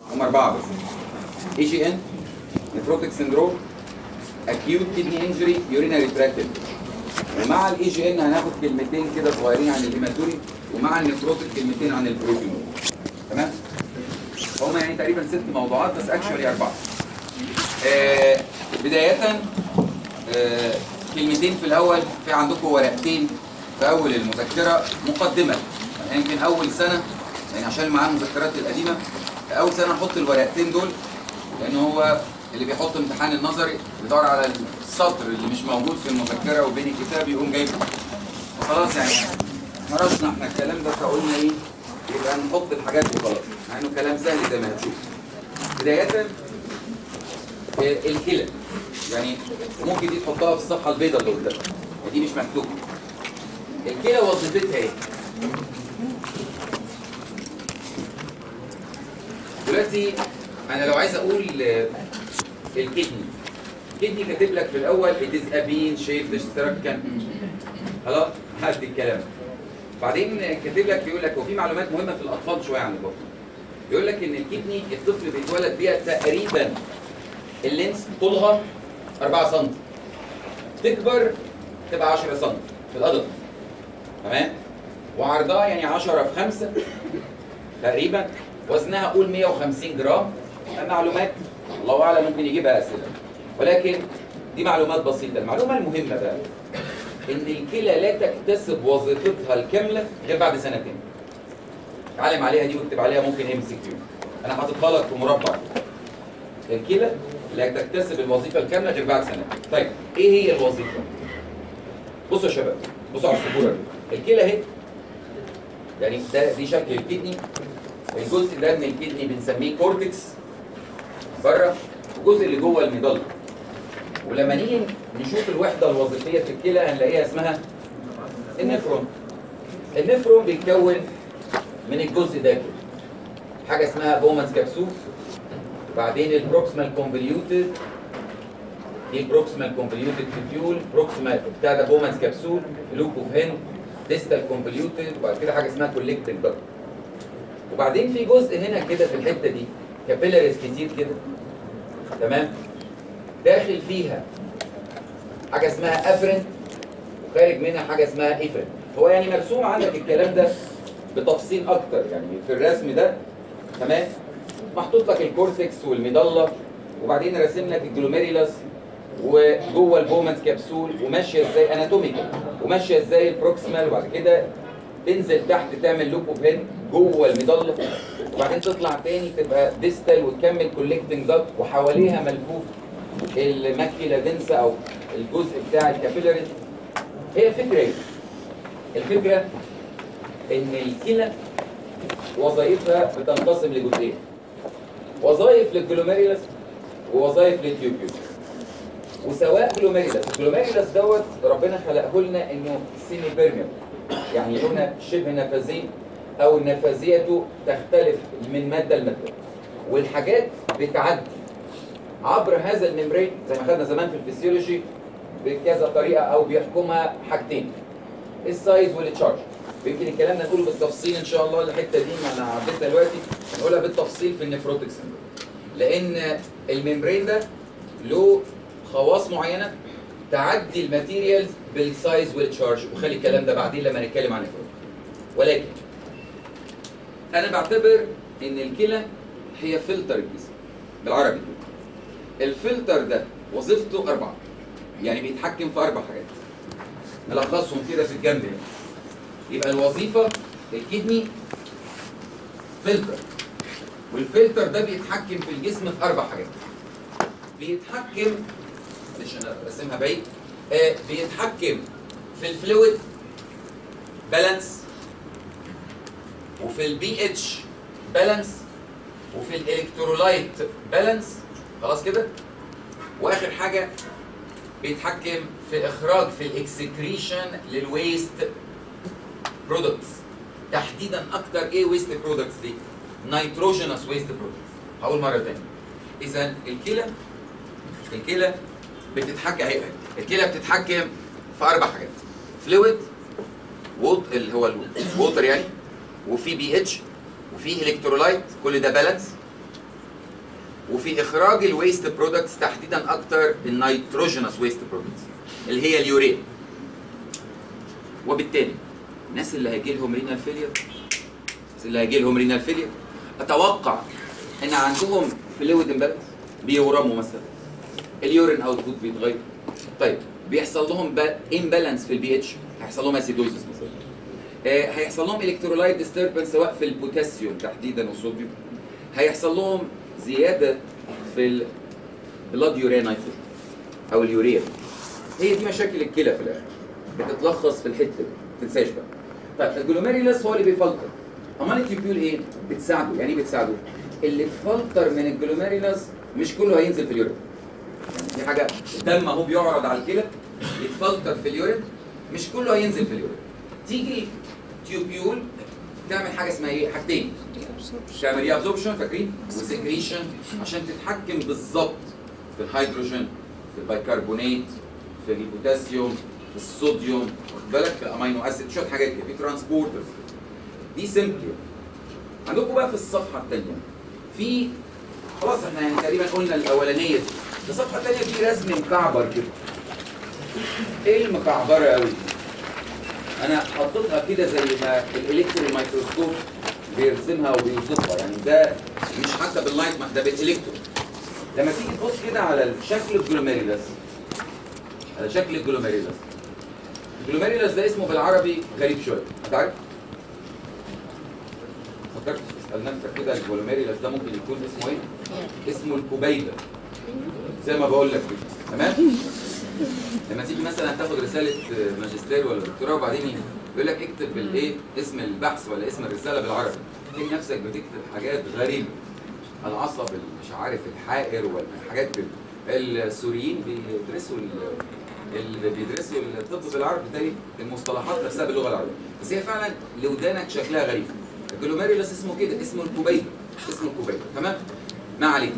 هم اربعه بس اي جي ان نفروتيك سندروم اكيوت كدني انجري يورينري تراكت ومع الاي جي ان هناخد كلمتين كده صغيرين عن الهيماتوري ومع النفروتيك كلمتين عن البروتين تمام هما يعني تقريبا ست موضوعات بس اكشولي اربعه آه بدايه آه كلمتين في الاول في عندكم ورقتين في اول المذكره مقدمه يعني يمكن اول سنه يعني عشان معاه المذكرات القديمه اول سنه نحط الورقتين دول لان هو اللي بيحط امتحان النظري بيدور على السطر اللي مش موجود في المذكره وبين الكتاب يقوم جايبه خلاص يعني هرشنا احنا الكلام ده فقلنا ايه يبقى نحط الحاجات وخلاص مع انه كلام سهل زي ما هتشوف بدايه آه، الكلى يعني ممكن دي تحطها في الصفحه البيضاء اللي قدامك دي مش مكتوبه الكلى وظيفتها ايه؟ دلوقتي انا لو عايز اقول آه، الكدني الكدني كاتب لك في الاول it is a bean shaped structure خلاص هدي الكلام بعدين كاتب لك يقول لك وفي معلومات مهمه في الاطفال شويه عن البطن يقول لك ان الكدني الطفل بيتولد بيها تقريبا اللينس طولها 4 سم تكبر تبقى 10 سم في الادلت تمام وعرضها يعني 10 في 5 تقريبا وزنها قول 150 جرام معلومات الله اعلم ممكن يجيبها اسئله ولكن دي معلومات بسيطه المعلومه المهمه بقى ان الكلى لا تكتسب وظيفتها الكامله غير بعد سنتين اتعلم عليها دي واكتب عليها ممكن ام سي كيو انا حاططها لك في مربع الكلى لا تكتسب الوظيفه الكامله غير بعد سنتين طيب ايه هي الوظيفه بصوا يا شباب بصوا على السبوره دي الكلى اهي يعني ده دي شكل الكدني الجزء ده من الكدني بنسميه كورتكس بره الجزء اللي جوه الميدال ولما نيجي نشوف الوحده الوظيفيه في الكلى هنلاقيها اسمها النفرون النفرون بيتكون من الجزء ده كده حاجه اسمها بومانز كبسول وبعدين البروكسمال كونفوليوتد دي البروكسمال كونفوليوتد تيبيول بروكسمال بتاع ده بومانز كبسول لوب اوف هند ديستال كونفوليوتد وبعد كده حاجه اسمها كوليكتنج دكت وبعدين في جزء هنا كده في الحته دي كابيلاريز كتير كده تمام داخل فيها حاجه اسمها افرنت وخارج منها حاجه اسمها ايفرنت هو يعني مرسوم عندك الكلام ده بتفصيل اكتر يعني في الرسم ده تمام محطوط لك الكورتكس والميدالة وبعدين راسم لك الجلوميريلاس وجوه البومنت كبسول وماشيه ازاي اناتوميكال وماشيه ازاي البروكسيمال وبعد كده تنزل تحت تعمل لوب اوف هيد جوه الميدالة وبعدين تطلع تاني تبقى ديستال وتكمل كوليكتنج داكت وحواليها ملفوف الماكيلا دنسا او الجزء بتاع الكابيلاريز هي الفكره ايه؟ الفكره ان الكلى وظائفها بتنقسم لجزئين وظائف للجلوميريلاس ووظائف للتيوبيول وسواء جلوميريلاس الجلوميريلاس دوت ربنا خلقه لنا انه سيمي بيرميبل يعني لونه شبه نفاذي او نفاذيته تختلف من ماده لماده والحاجات بتعدي عبر هذا الممبرين زي ما خدنا زمان في الفسيولوجي بكذا طريقه او بيحكمها حاجتين السايز والتشارج يمكن الكلام ده نقوله بالتفصيل ان شاء الله الحته دي ما انا عديتها دلوقتي هنقولها بالتفصيل في النفروتك سندروم لان الممبرين ده له خواص معينه تعدي الماتيريالز بالسايز والتشارج وخلي الكلام ده بعدين لما نتكلم عن النفروتك ولكن انا بعتبر ان الكلى هي فلتر الجسم بالعربي الفلتر ده وظيفته اربعه يعني بيتحكم في اربع حاجات نلخصهم كده في الجنب هنا يبقى الوظيفه الكدني فلتر والفلتر ده بيتحكم في الجسم في اربع حاجات بيتحكم معلش انا برسمها بعيد آه بيتحكم في الفلويد بالانس وفي البي اتش بالانس وفي الالكترولايت بالانس خلاص كده واخر حاجه بيتحكم في اخراج في الاكسكريشن للويست برودكتس تحديدا اكتر ايه ويست برودكتس دي نيتروجينوس ويست برودكتس هقول مره ثانيه اذا الكلى الكلى بتتحكم اهي الكلى بتتحكم في اربع حاجات فلويد ووت اللي هو الووتر يعني وفي بي اتش وفي الكترولايت كل ده بالانس وفي اخراج الويست برودكتس تحديدا اكتر النيتروجينوس ويست برودكتس اللي هي اليوريا وبالتالي الناس اللي هيجي لهم رينال فيلير الناس اللي هيجي لهم رينال فيلير اتوقع ان عندهم فلويد امبالانس بيورموا مثلا اليورين اوتبوت بيتغير طيب بيحصل لهم امبالانس في البي اتش هيحصل لهم اسيدوزس مثلا آه، هيحصل لهم الكترولايت ديستربنس سواء في البوتاسيوم تحديدا والصوديوم هيحصل لهم زياده في البلاد يوريا نيتروجين او اليوريا هي دي مشاكل الكلى في الاخر بتتلخص في الحته دي ما تنساش بقى طيب الجلوميريلاس هو اللي بيفلتر امال التيبيول ايه؟ بتساعده يعني ايه بتساعده؟ اللي اتفلتر من الجلوميريلاس مش كله هينزل في اليورين يعني في حاجه الدم اهو بيعرض على الكلى يتفلتر في اليورين مش كله هينزل في اليورين تيجي تيوبيول تعمل حاجه اسمها ايه؟ حاجتين تعمل ايه ابزوربشن فاكرين؟ وسكريشن عشان تتحكم بالظبط في الهيدروجين في البيكربونات في البوتاسيوم في الصوديوم واخد بالك في الامينو اسيد شويه حاجات كده في ترانسبورترز دي سيمبلي عندكم بقى في الصفحه الثانيه في خلاص احنا يعني تقريبا قلنا الاولانيه دي الصفحه الثانيه في رسم مكعبر كده ايه المكعبره قوي دي؟ انا حطيتها كده زي ما الالكترون مايكروسكوب بيرسمها وبيوصفها يعني ده مش حتى باللايت ده بالالكترون لما تيجي تبص كده على شكل الجلوميريلاس على شكل الجلوميريلاس الجلوميريلاس ده اسمه بالعربي غريب شويه هتعرف فكرت تسال نفسك كده الجلوميريلاس ده ممكن يكون اسمه ايه اسمه الكوبيبه زي ما بقول لك كده تمام لما تيجي مثلا تاخد رساله ماجستير ولا دكتوراه وبعدين يقول لك اكتب بالايه اسم البحث ولا اسم الرساله بالعربي تلاقي نفسك بتكتب حاجات غريبه العصب مش عارف الحائر ولا حاجات كده السوريين بيدرسوا ال- اللي بيدرسوا الطب بالعربي تلاقي المصطلحات نفسها باللغه العربيه بس هي فعلا لودانك شكلها غريب الجلوميريلاس اسمه كده اسمه الكوبيبه اسمه الكوبيبه تمام ما علينا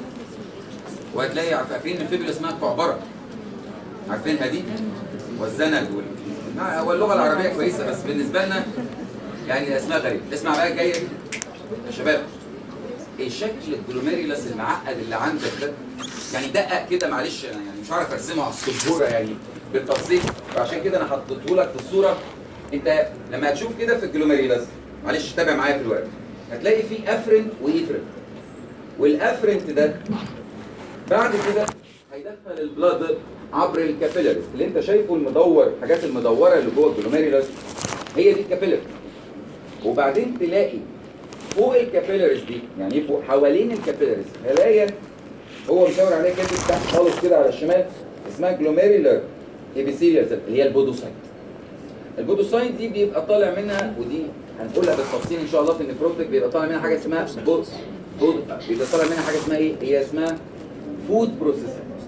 وهتلاقي عارفين الفيبula اسمها الكعبره عارفينها دي والزند وال... ما- هو اللغه العربيه كويسه بس بالنسبه لنا يعني الاسماء غريبه اسمع بقى الجايه دي يا شباب ايه شكل الجلوميريلاس المعقد اللي عندك ده يعني دقق كده معلش انا يعني مش عارف ارسمه على السبوره يعني بالتفصيل فعشان كده انا حطيته لك في الصوره انت لما هتشوف كده في الجلوميريلاس معلش تابع معايا في الورق هتلاقي فيه افرنت وايفرنت والافرنت ده بعد كده هيدخل البلاد عبر الكابيلاريز اللي انت شايفه المدور الحاجات المدوره اللي جوه الجلوميريلاس هي دي الكابيلاريز وبعدين تلاقي فوق الكابيلاريز دي يعني ايه فوق حوالين الكابيلاريز خلايا هو مشاور عليها كده تحت خالص كده على الشمال اسمها جلوميريلر ابيثيليال اللي هي البودوسايت البودوسايت دي بيبقى طالع منها ودي هنقولها بالتفصيل ان شاء الله في النفروتك بيبقى طالع منها حاجه اسمها بود بود بيبقى طالع منها حاجه اسمها ايه؟ هي اسمها فود بروسيسنج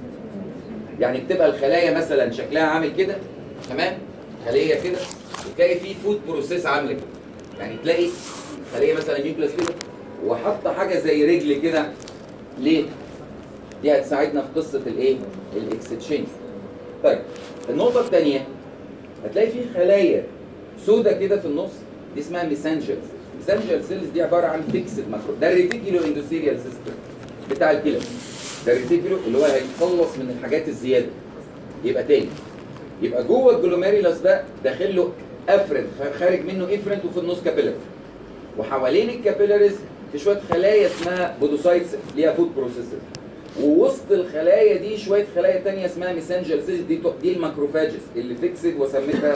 يعني بتبقى الخلايا مثلا شكلها عامل كده تمام خليه كده وتلاقي فيه فود بروسيس عامله كده يعني تلاقي خليه مثلا نيوكليس كده وحاطه حاجه زي رجل كده ليه؟ دي هتساعدنا في قصه الايه؟ الاكستشينج طيب النقطه الثانيه هتلاقي في خلايا سودة كده في النص دي اسمها ميسانجل ميسانجل سيلز دي عباره عن فيكسد ماكرو ده الريتيكولو اندوثيريال سيستم بتاع الكلى ده الريتيكولو اللي هو هيتخلص من الحاجات الزياده يبقى تاني يبقى جوه الجلوميريلاس ده داخل له افرنت خارج منه افرنت وفي النص كابيلاري وحوالين الكابيلاريز في شويه خلايا اسمها بودوسايتس ليها فود بروسيسز ووسط الخلايا دي شويه خلايا تانية اسمها ميسنجر سيلز دي دي الماكروفاجز اللي فيكسد وسميتها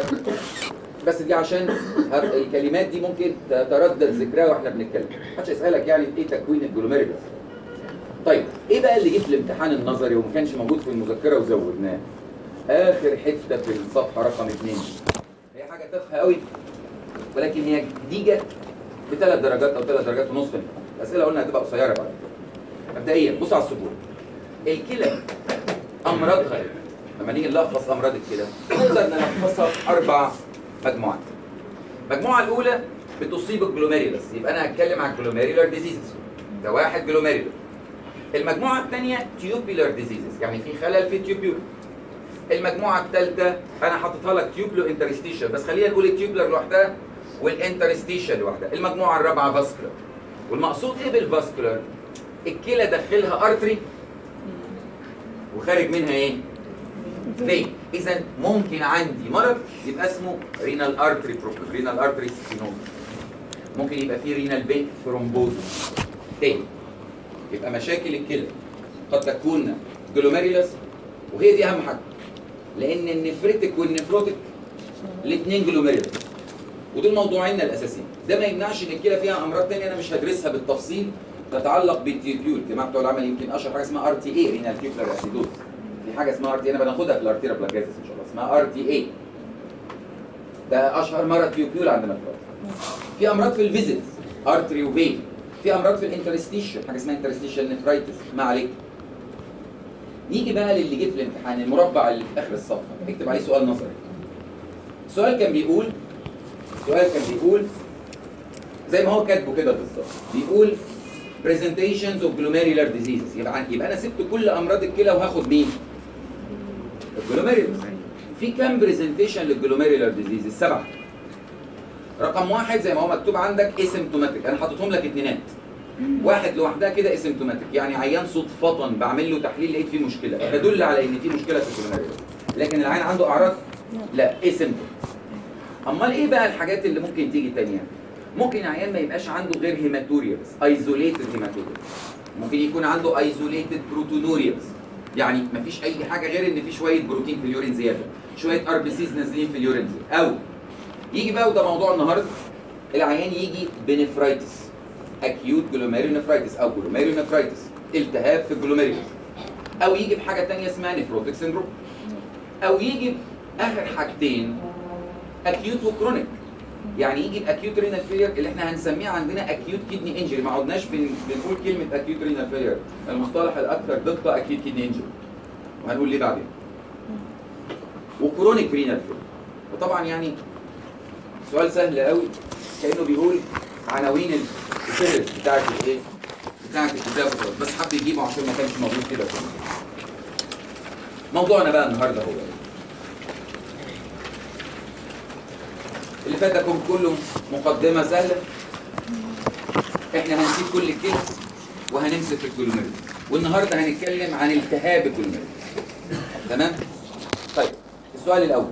بس دي عشان هت- الكلمات دي ممكن تتردد ذكرها واحنا بنتكلم محدش يسالك يعني ايه تكوين الجلوميريلاس طيب ايه بقى اللي جه في الامتحان النظري وما كانش موجود في المذكره وزودناه اخر حته في الصفحه رقم اثنين هي حاجه تافهه قوي ولكن هي دي جت بثلاث درجات او ثلاث درجات ونص في الامتحان. الاسئله قلنا هتبقى قصيره بعد كده. مبدئيا بص على السبوره الكلى امراضها إيه؟ لما نيجي نلخص امراض الكلى نقدر نلخصها في اربع مجموعات المجموعه الاولى بتصيب الجلوميريلاس يبقى انا هتكلم عن الجلوميريلار ديزيزز ده واحد جلوميريلار المجموعه الثانيه تيوبيلار ديزيزز يعني في خلل في التيوبيول المجموعه الثالثه انا حاططها لك تيوبلو انترستيشن بس خلينا نقول التيوبلر لوحدها والانترستيشن لوحدها المجموعه الرابعه فاسكولار والمقصود ايه بالفاسكولار الكلى داخلها ارتري وخارج منها ايه؟ فين؟ اذا ممكن عندي مرض يبقى اسمه رينال ارتري بروبلم رينال ارتري ستينوز ممكن يبقى فيه رينال بين ثرومبوز تاني يبقى مشاكل الكلى قد تكون جلوميريلاس وهي دي اهم حاجه لان النفريتك والنفروتك الاثنين جلوميريلاس ودول موضوعنا الاساسيين ده ما يمنعش ان الكلى فيها امراض ثانيه انا مش هدرسها بالتفصيل تتعلق بالتيوبيول الجماعه بتوع العمل يمكن اشهر حاجه اسمها ار تي اي رينال تيوبلر اسيدوز في حاجه اسمها ار تي انا بناخدها في الارتيرا بلاجازس ان شاء الله اسمها ار تي اي ده اشهر مرض تيوبيول عندنا في الارض في امراض في الفيزيتس ارتري وفين في امراض في الانترستيشن حاجه اسمها انترستيشن نفرايتس ما عليك نيجي بقى للي جه في الامتحان المربع اللي في اخر الصفحه اكتب عليه سؤال نظري السؤال كان بيقول السؤال كان بيقول زي ما هو كاتبه كده بالظبط بيقول presentations of glomerular diseases يبقى يبقى انا سبت كل امراض الكلى وهاخد مين؟ الجلوميريولار في كام برزنتيشن للجلوميريولار ديزيز؟ سبعه رقم واحد زي ما هو مكتوب عندك اسيمتوماتيك انا حاططهم لك اتنينات واحد لوحدها كده اسيمتوماتيك يعني عيان صدفة بعمل له تحليل لقيت فيه مشكلة تدل على ان في مشكلة في الجلوميريولار لكن العيان عنده اعراض لا اسيمتوم امال ايه بقى الحاجات اللي ممكن تيجي تانية ممكن عيان ما يبقاش عنده غير هيماتوريا بس ايزوليتد هيماتوريا ممكن يكون عنده ايزوليتد بروتونوريا بس يعني مفيش اي حاجه غير ان في شويه بروتين في اليورين زياده شويه ار بي سيز نازلين في اليورين زياده او يجي بقى وده موضوع النهارده العيان يجي بنفرايتس اكيوت جلوميرونفرايتس او جلوميرونفرايتس التهاب في الجلوميريوس او يجي بحاجه ثانيه اسمها نفروتيك سيندروم او يجي اخر حاجتين اكيوت وكرونيك يعني يجي الاكيوت رينال فيلير اللي احنا هنسميه عندنا اكيوت كيدني انجري ما عدناش بن- بنقول كلمه اكيوت رينال فيلير المصطلح الاكثر دقه اكيوت كيدني انجري وهنقول ليه بعدين وكرونيك رينال فيلير وطبعا يعني سؤال سهل قوي كانه بيقول عناوين الفهرس بتاعت الايه بتاعت الكتاب بالظبط. بس حب يجيبه عشان ما كانش موجود كده في المصحف. موضوعنا بقى النهارده هو ايه اللي فات ده كان كله مقدمه سهله احنا هنسيب كل الكلمه وهنمسك الجلوميريوس والنهارده هنتكلم عن التهاب الجلوميريوس تمام طيب السؤال الاول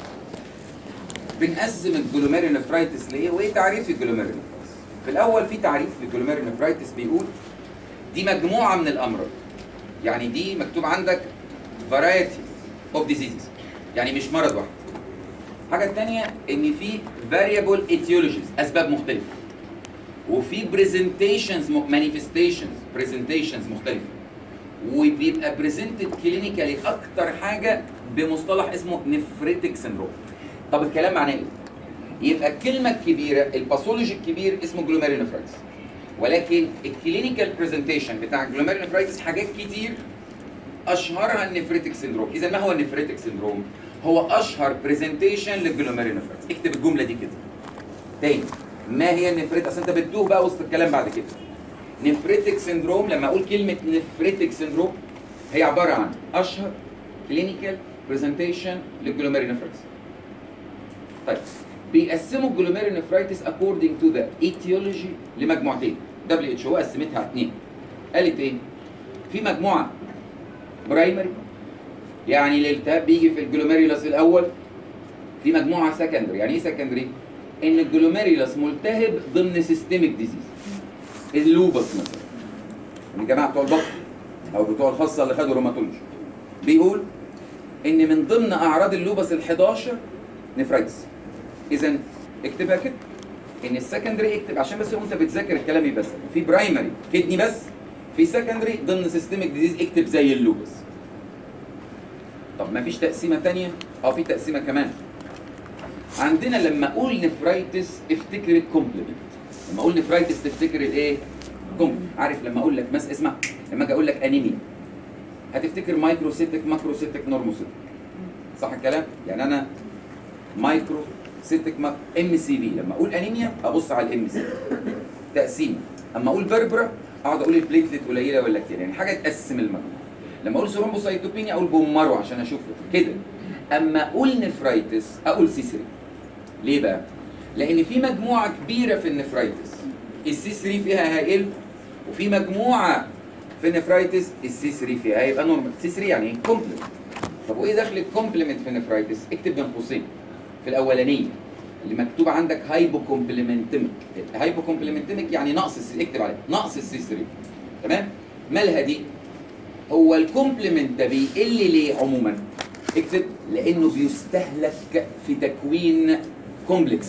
بنقسم الجلوميرونفرايتس لايه وايه تعريف الجلوميرونفرايتس في الاول في تعريف للجلوميرونفرايتس بيقول دي مجموعه من الامراض يعني دي مكتوب عندك variety of diseases يعني مش مرض واحد الحاجه الثانيه ان في variable etiologies اسباب مختلفه وفي presentations م- manifestations presentations مختلفه وبيبقى presented clinically اكتر حاجه بمصطلح اسمه nephritic syndrome طب الكلام معناه ايه؟ يبقى الكلمه الكبيره الباثولوجي الكبير اسمه جلوميرونفرايتس ولكن الكلينيكال برزنتيشن بتاع الجلوميرونفرايتس حاجات كتير اشهرها النفريتك سيندروم اذا ما هو النفريتك سيندروم هو اشهر برزنتيشن للجلوميرونفرايتس اكتب الجمله دي كده تاني ما هي النفريت اصل انت بتتوه بقى وسط الكلام بعد كده نفريتك سيندروم لما اقول كلمه نفريتك سيندروم هي عباره عن اشهر كلينيكال برزنتيشن للجلوميرونفرايتس طيب بيقسموا الجلوميرونفرايتس according to the etiology لمجموعتين دبليو اتش او قسمتها اثنين قالت ايه؟ في مجموعه برايمري يعني الالتهاب بيجي في الجلوميريولاس الاول في مجموعه سكندري يعني ايه سكندري؟ ان الجلوميريولاس ملتهب ضمن سيستميك ديزيز اللوبس مثلا الجماعه بتوع البطن او بتوع الخاصه اللي خدوا روماتولوجي بيقول ان من ضمن اعراض اللوبس ال 11 نفرايتس اذا اكتبها كده ان السكندري اكتب عشان بس وانت بتذاكر الكلام يبقى سهل. في برايمري كدني بس في سكندري ضمن سيستميك ديزيز اكتب زي اللوبس طب ما فيش تقسيمه تانية اه في تقسيمه كمان عندنا لما اقول نفرايتس افتكر الكومبلمنت لما اقول نفرايتس تفتكر الايه كومبلمنت عارف لما اقول لك مس اسمع لما اجي اقول لك انيميا هتفتكر مايكروسيتك ماكروسيتك نورموسيتك صح الكلام يعني انا مايكرو سيتك ام سي في لما اقول انيميا ابص على الام سي تقسيم اما اقول بربرا اقعد اقول البليتلت قليله ولا كتير يعني حاجه تقسم المجموعه لما اقول ثرومبوسايتوبينيا اقول بومارو عشان اشوف كده اما اقول نفرايتس اقول سي 3 ليه بقى؟ لان في مجموعه كبيره في النفرايتس السي 3 فيها هيقل وفي مجموعه في النفرايتس السي 3 فيها هيبقى نورمال سي 3 يعني ايه كومبلمنت طب وايه دخل الكومبلمنت في النفرايتس اكتب بين قوسين في الاولانيه اللي مكتوب عندك هايبو كومبلمنتمك هايبو كومبلمنتمك يعني نقص السي اكتب عليه نقص السي 3 تمام مالها دي هو الكومبلمنت ده بيقل ليه عموما اكتب لانه بيستهلك في تكوين كومبلكس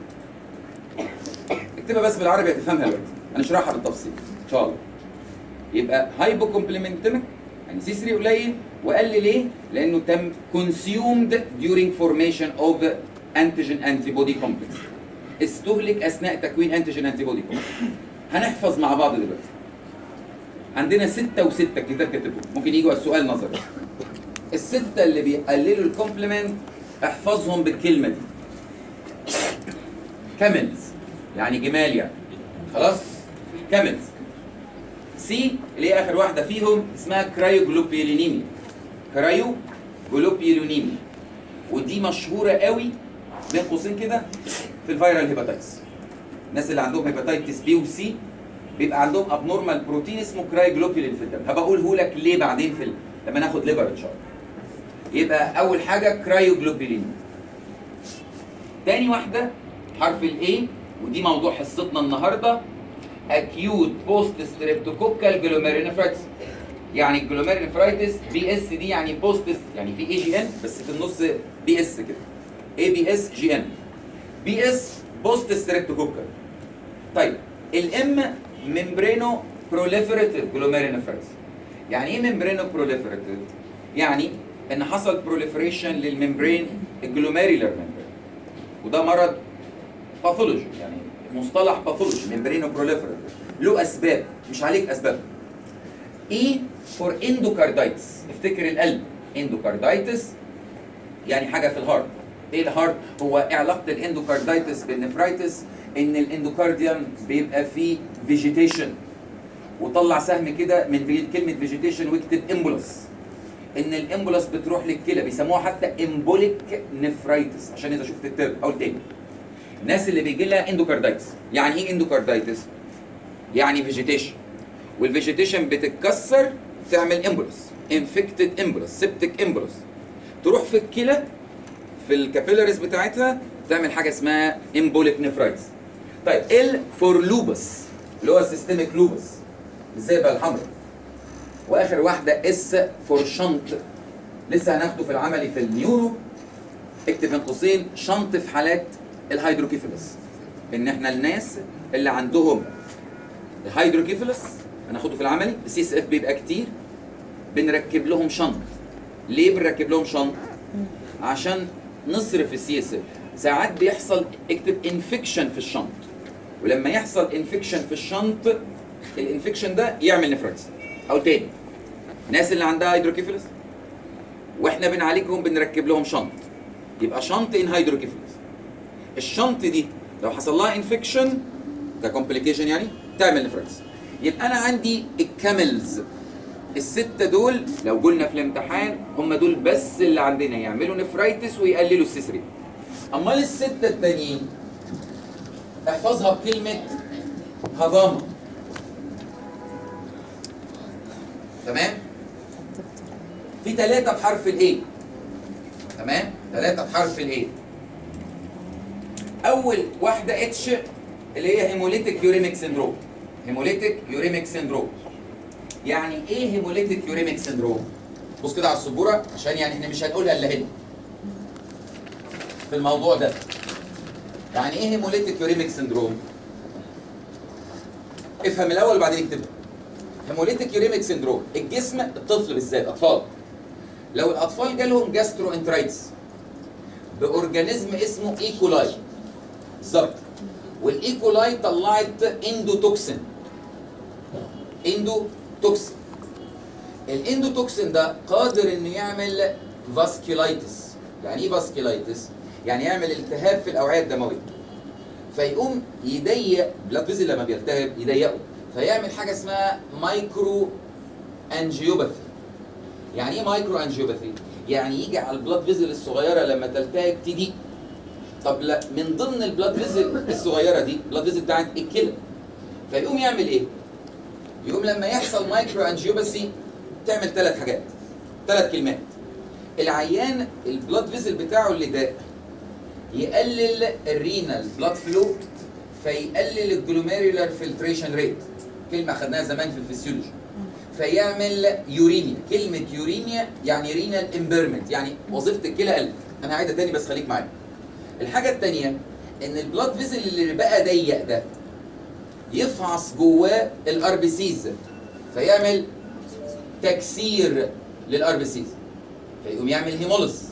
اكتبها بس بالعربي هتفهمها دلوقتي هنشرحها بالتفصيل ان شاء الله يبقى هايبو كومبلمنتمك يعني سي 3 قليل وقل ليه؟ لانه تم consumed during formation of antigen antibody complex استهلك اثناء تكوين انتيجين انتي بودي هنحفظ مع بعض دلوقتي عندنا ستة وستة الكتاب كاتبهم ممكن يجوا السؤال نظري الستة اللي بيقللوا الكومبلمنت احفظهم بالكلمة دي كاملز يعني جمال يعني خلاص كاملز سي اللي هي اخر واحدة فيهم اسمها كرايوجلوبيولينيميا كرايوجلوبيولينيميا ودي مشهورة قوي بين قوسين كده في الفيرال هيباتايتس الناس اللي عندهم هيباتايتس بي وسي بيبقى عندهم ابنورمال بروتين اسمه كرايجلوبولين في الدم هبقى اقوله لك ليه بعدين في ال... لما ناخد ليفر ان شاء الله يبقى اول حاجه كرايوجلوبولين تاني واحده حرف الاي ودي موضوع حصتنا النهارده اكيوت بوست ستريبتوكوكال جلوميرينفرايتس يعني الجلوميرينفرايتس بي اس دي يعني بوست يعني في اي جي ان بس في النص بي اس كده اي بي اس جي ان بي اس بوست ستريبتوكوكال طيب الام ممبرينو بروليفريتيف جلوميرينفرايتس يعني ايه ممبرينو بروليفريتيف يعني ان حصل بروليفريشن للممبرين الجلوميريلر ممبرين وده مرض باثولوجي يعني مصطلح باثولوجي ممبرينو بروليفريتيف له اسباب مش عليك اسباب ايه فور اندوكاردايتس افتكر القلب اندوكاردايتس يعني حاجه في الهارت ايه الهارت هو إيه علاقه الاندوكاردايتس بالنفرايتس ان الاندوكارديوم بيبقى فيه فيجيتيشن وطلع سهم كده من في- كلمه فيجيتيشن واكتب امبولس ان الامبولس بتروح للكلى بيسموها حتى امبوليك نفرايتس عشان اذا شفت الترم اقول تاني الناس اللي بيجي لها اندوكاردايتس يعني ايه اندوكاردايتس يعني فيجيتيشن والفيجيتيشن بتتكسر تعمل امبولس انفكتد امبولس سيبتك امبولس تروح في الكلى في الكابيلاريز بتاعتها تعمل حاجه اسمها امبوليك نفرايتس طيب ال فور لوبس اللي هو سيستميك لوبس الزئبه الحمراء واخر واحده اس فور شنط لسه هناخده في العملي في النيورو اكتب بين قوسين شنط في حالات الهيدروكيفالس ان احنا الناس اللي عندهم الهيدروكيفالس هناخده في العملي السي اس اف بيبقى كتير بنركب لهم شنط ليه بنركب لهم شنط عشان نصرف السي اس اف ساعات بيحصل اكتب انفكشن في الشنط ولما يحصل انفكشن في الشنط الانفكشن ده يعمل نفرتس او تاني الناس اللي عندها هيدروكيفالس واحنا بنعالجهم بنركب لهم شنط يبقى شنط ان هيدروكيفالس الشنط دي لو حصل لها انفكشن ده كومبليكيشن يعني تعمل نفرتس يبقى انا عندي الكاملز الستة دول لو قلنا في الامتحان هم دول بس اللي عندنا يعملوا نفرايتس ويقللوا السيسري امال الستة التانيين احفظها بكلمة هضامة تمام في ثلاثة بحرف الايه تمام ثلاثة بحرف الايه اول واحدة اتش اللي هي هيموليتيك يوريميك سيندروم هيموليتيك يوريميك سيندروم يعني ايه هيموليتيك يوريميك سيندروم بص كده على السبوره عشان يعني احنا مش هنقولها الا هنا في الموضوع ده يعني ايه هيموليتيك يوريميك سيندروم افهم الاول وبعدين اكتبها هيموليتيك يوريميك سيندروم الجسم الطفل بالذات اطفال لو الاطفال جالهم جاسترو انترايتس باورجانيزم اسمه ايكولاي بالظبط والايكولاي طلعت اندوتوكسين اندوتوكسين الاندوتوكسين ده قادر انه يعمل فاسكيلايتس يعني ايه فاسكيلايتس يعني يعمل التهاب في الاوعيه الدمويه فيقوم يضيق بلاد فيزل لما بيلتهب يضيقه فيعمل حاجه اسمها مايكرو انجيوباثي يعني ايه مايكرو انجيوباثي يعني يجي على البلاد فيزل الصغيره لما تلتهب تضيق طب لا من ضمن البلاد فيزل الصغيره دي البلاد فيزل بتاعت الكلى فيقوم يعمل ايه يقوم لما يحصل مايكرو انجيوباسي تعمل ثلاث حاجات ثلاث كلمات العيان البلاد فيزل بتاعه اللي ضاق يقلل الرينال بلاد فلو فيقلل الجلوميرولار فلتريشن ريت كلمه خدناها زمان في الفسيولوجي فيعمل يورينيا كلمه يورينيا يعني رينال امبيرمنت يعني وظيفه الكلى قلت انا هعيدها تاني بس خليك معايا الحاجه الثانيه ان البلاد فيزل اللي بقى ضيق ده يفعص جواه الار بي سيز فيعمل تكسير للار بي سيز فيقوم يعمل هيموليس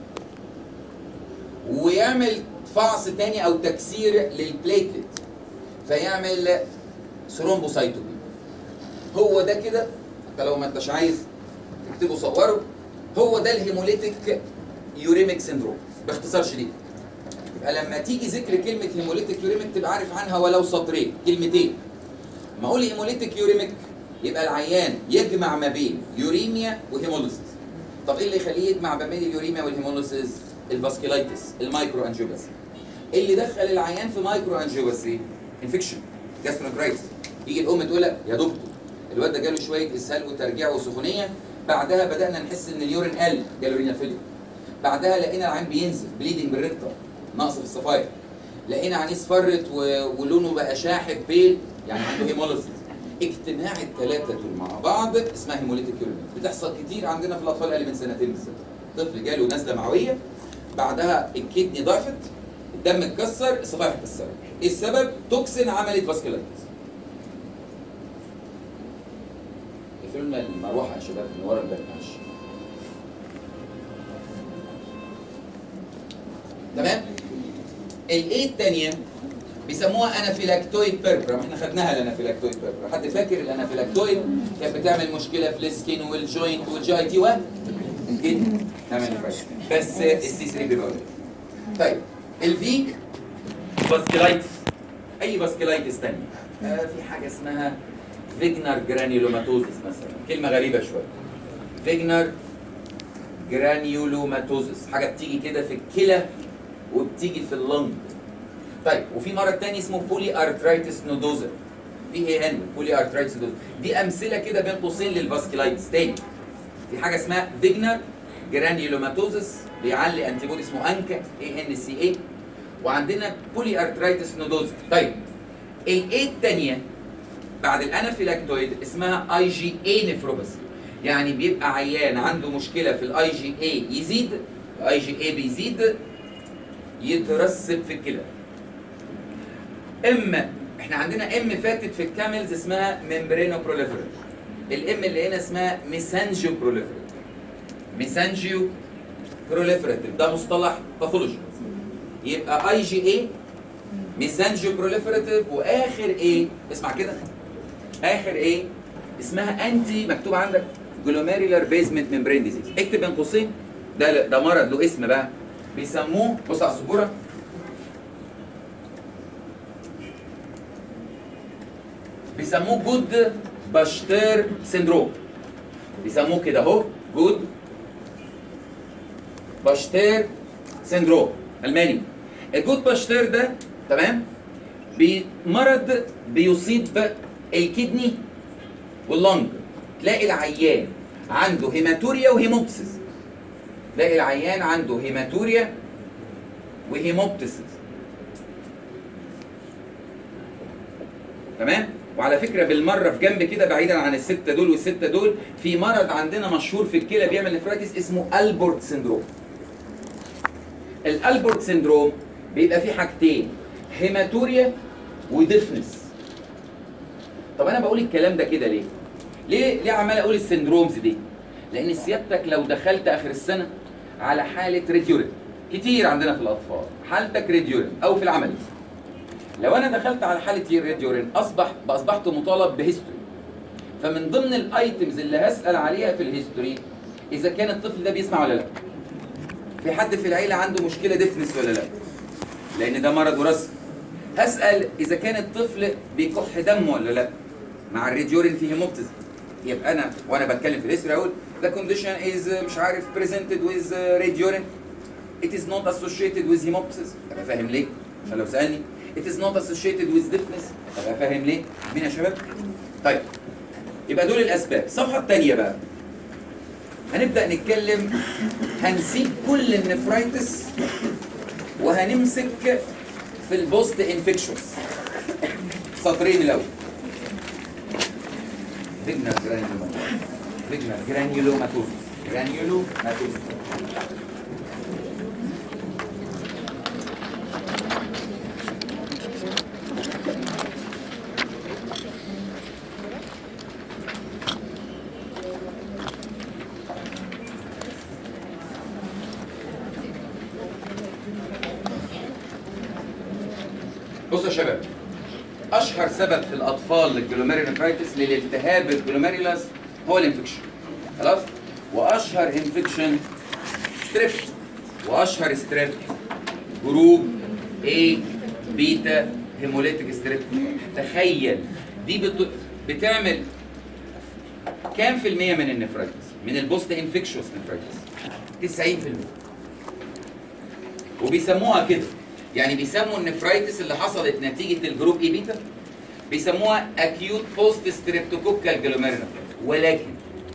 ويعمل فعص تاني او تكسير للبليتلت فيعمل ثرومبوسايتوبي هو ده كده حتى لو ما انتش عايز تكتبه صوره هو ده الهيموليتيك يوريميك سيندروم باختصار شديد يبقى لما تيجي ذكر كلمه هيموليتيك يوريميك تبقى عارف عنها ولو سطرين كلمتين ما اقول هيموليتيك يوريميك يبقى العيان يجمع ما بين يوريميا وهيموليسيس طب ايه اللي يخليه يجمع ما بين اليوريميا والهيموليسيس الفاسكولايتس المايكرو انجيوباسي اللي دخل العيان في مايكرو انجيوباسي انفكشن جاسترونكرايتس يجي الام تقول لك يا دكتور الواد ده جاله شويه اسهال وترجيع وسخونيه بعدها بدانا نحس ان اليورين قل جاله رينال فيلير بعدها لقينا العين بينزل بليدنج بالريكتر نقص في الصفاير لقينا عينيه اصفرت و... ولونه بقى شاحب بيل يعني عنده هيموليسيس اجتماع الثلاثه دول مع بعض اسمها هيموليتيك يوريميك بتحصل كتير عندنا في الاطفال اقل من سنتين بالذات طفل جاله نزله معويه بعدها الكدني ضعفت الدم اتكسر الصفائح اتكسرت ايه السبب توكسين عملت فاسكولايتس اقفلوا لنا المروحه يا شباب من ورا الباب معلش تمام الايه الثانيه بيسموها انافيلاكتويد بيربرا ما احنا خدناها الانافيلاكتويد بيربرا حد فاكر الانافيلاكتويد كانت بتعمل مشكله في السكين والجوينت والجي اي تي 1 جدا تمام بس السي 3 بيبقى قليل. طيب الفي فاسكولايتس اي فاسكولايتس ثانيه آه في حاجه اسمها فيجنر جرانيولوماتوزس مثلا كلمه غريبه شويه فيجنر جرانيولوماتوزس حاجه بتيجي كده في الكلى وبتيجي في اللنج طيب وفي مرض تاني اسمه بولي ارترايتس نودوزا بي اي ان بولي ارترايتس نودوزا دي امثله كده بين قوسين للفاسكولايتس تاني في حاجه اسمها فيجنر جرانيولوماتوزس بيعلي انتي بودي اسمه انكا اي ان سي اي وعندنا بولي ارترايتس نودوزا طيب الايه الثانيه بعد الانافيلاكتويد اسمها اي جي اي نفروباثي يعني بيبقى عيان عنده مشكله في الاي جي اي يزيد الاي جي اي بيزيد يترسب في الكلى اما احنا عندنا ام فاتت في الكاملز اسمها ممبرينو بروليفريت الام اللي هنا اسمها ميسانجيو بروليفريت ميسانجيو بروليفريتيف ده مصطلح باثولوجي يبقى اي جي اي ميسانجيو بروليفريتيف واخر ايه اسمع كده اخر ايه اسمها انتي مكتوب عندك جلوميرولار بيزمنت ممبرين ديزيز اكتب بين قوسين ده ده مرض له اسم بقى بيسموه بص على السبوره بيسموه جود باشتير سيندروم بيسموه كده اهو جود باشتير سيندروم الماني الجود باشتير ده تمام بمرض بيصيب الكدني واللنج تلاقي العيان عنده هيماتوريا وهيموبسيس تلاقي العيان عنده هيماتوريا وهيموبتسيس تمام وعلى فكره بالمره في جنب كده بعيدا عن السته دول والسته دول في مرض عندنا مشهور في الكلى بيعمل نفرايتس اسمه البورت سيندروم الالبورت سيندروم بيبقى فيه حاجتين هيماتوريا وديفنس طب انا بقول الكلام ده كده ليه ليه ليه عمال اقول السندرومز دي لان سيادتك لو دخلت اخر السنه على حاله ريديورين كتير عندنا في الاطفال حالتك ريديورين او في العمل لو انا دخلت على حاله ريديورين اصبح اصبحت مطالب بهيستوري فمن ضمن الايتمز اللي هسال عليها في الهيستوري اذا كان الطفل ده بيسمع ولا لا في حد في العيله عنده مشكله ديفنس ولا لا لان ده مرض وراثي هسال اذا كان الطفل بيكح دم ولا لا مع الريديورين في هيموبتيزم يبقى انا وانا بتكلم في الهيستوري اقول the condition is مش عارف presented with radiorine it is not associated with hemoptysis ابقى فاهم ليه عشان لو سالني it is not associated with deafness ابقى فاهم ليه مين يا شباب طيب يبقى دول الاسباب الصفحه الثانيه بقى هنبدا نتكلم هنسيب كل النفرايتس وهنمسك في البوست انفكشنز سطرين الاول فيجنر جرانيولوماتوز فيجنر جرانيولوماتوز جرانيولوماتوز بصوا يا شباب اشهر سبب في الاطفال للجلوميرينفرايتس للالتهاب الجلوميريلاس هو الانفكشن خلاص واشهر انفكشن ستريب واشهر ستريب جروب A بيتا هيموليتيك ستريب تخيل دي بت... بتعمل كام في المية من النفرايتس من البوست انفكشوس نفرايتس 90% وبيسموها كده يعني بيسموا النفرايتس اللي حصلت نتيجه الجروب اي بيتا بيسموها اكيوت بوست ستريبتوكوكال جلوميرينفرايتس ولكن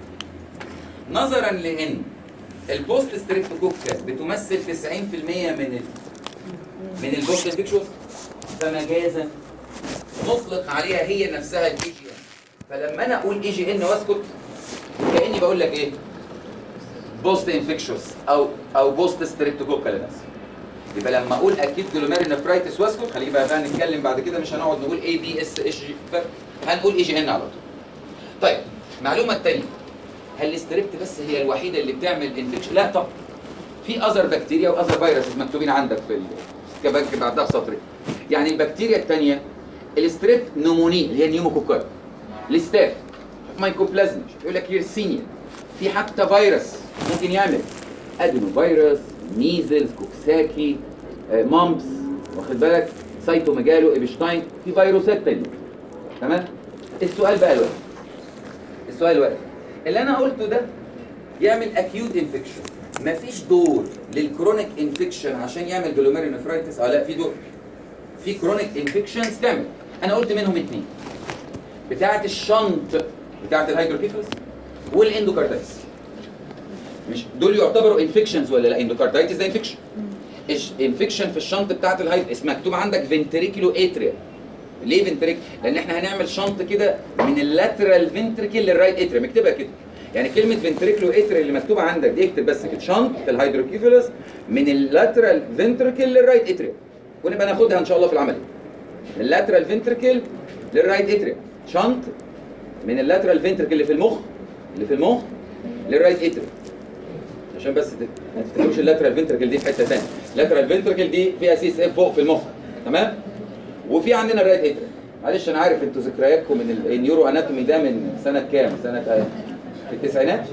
نظرا لان البوست ستريبتوكوكال بتمثل 90% من ال من البوست انفكشوس فمجازا نطلق عليها هي نفسها الاي جي ان فلما انا اقول اي جي ان واسكت كاني بقول لك ايه بوست انفكشوس او او بوست ستريبتوكوكال نفسه يبقى لما اقول اكيد جلوميرينفرايتس واسكت خليه بقى بقى نتكلم بعد كده مش هنقعد نقول اي بي اس اتش جي هنقول اي جي ان على طول. طيب المعلومه الثانيه هل الستريبت بس هي الوحيده اللي بتعمل انفكشن؟ لا طبعا. في اذر بكتيريا واذر فيروسز مكتوبين عندك في الكباك بعدها بسطرين. يعني البكتيريا الثانيه الستريب نموني اللي هي نيوموكوكاي. الستاف مايكوبلازما يقول لك يرسينيا في حتى فيروس ممكن يعمل ادينو فيروس ميزلز كوكساكي آه، مامبس واخد بالك سايتوميجالو ايبشتاين في فيروسات تانية تمام السؤال بقى الوقت السؤال الوقت اللي انا قلته ده يعمل اكيوت انفكشن مفيش دور للكرونيك انفكشن عشان يعمل جلوميرينفرايتس اه لا في دور في كرونيك انفكشنز تعمل انا قلت منهم اتنين بتاعه الشنط بتاعه الهيدروكيفالس والاندوكاردايتس مش دول يعتبروا انفكشنز ولا لا اندوكاردايتس ده انفكشن انفكشن في الشنط بتاعت الهايد اسمها مكتوب عندك فنتريكولو اتريا ليه فنتريك لان احنا هنعمل شنط كده من اللاترال فنتريكل للرايت اتريا مكتبها كده يعني كلمه فنتريكولو اتريا اللي مكتوبه عندك دي اكتب بس كده شنط في الهيدروكيفالس من اللاترال فنتريكل للرايت اتريا ونبقى ناخدها ان شاء الله في العمل من اللاترال فنتريكل للرايت اتريا شنط من اللاترال فنتريكل اللي في المخ اللي في المخ للرايت اتريا عشان بس تت- ما تفتكروش اللاترال فنتركل دي في حته ثانيه اللاترال فنتركل دي فيها سي اس اف فوق في المخ تمام وفي عندنا الرايت اتريا معلش انا عارف انتوا ذكرياتكم من ال- النيورو اناتومي ده من سنه كام سنه آه، في التسعينات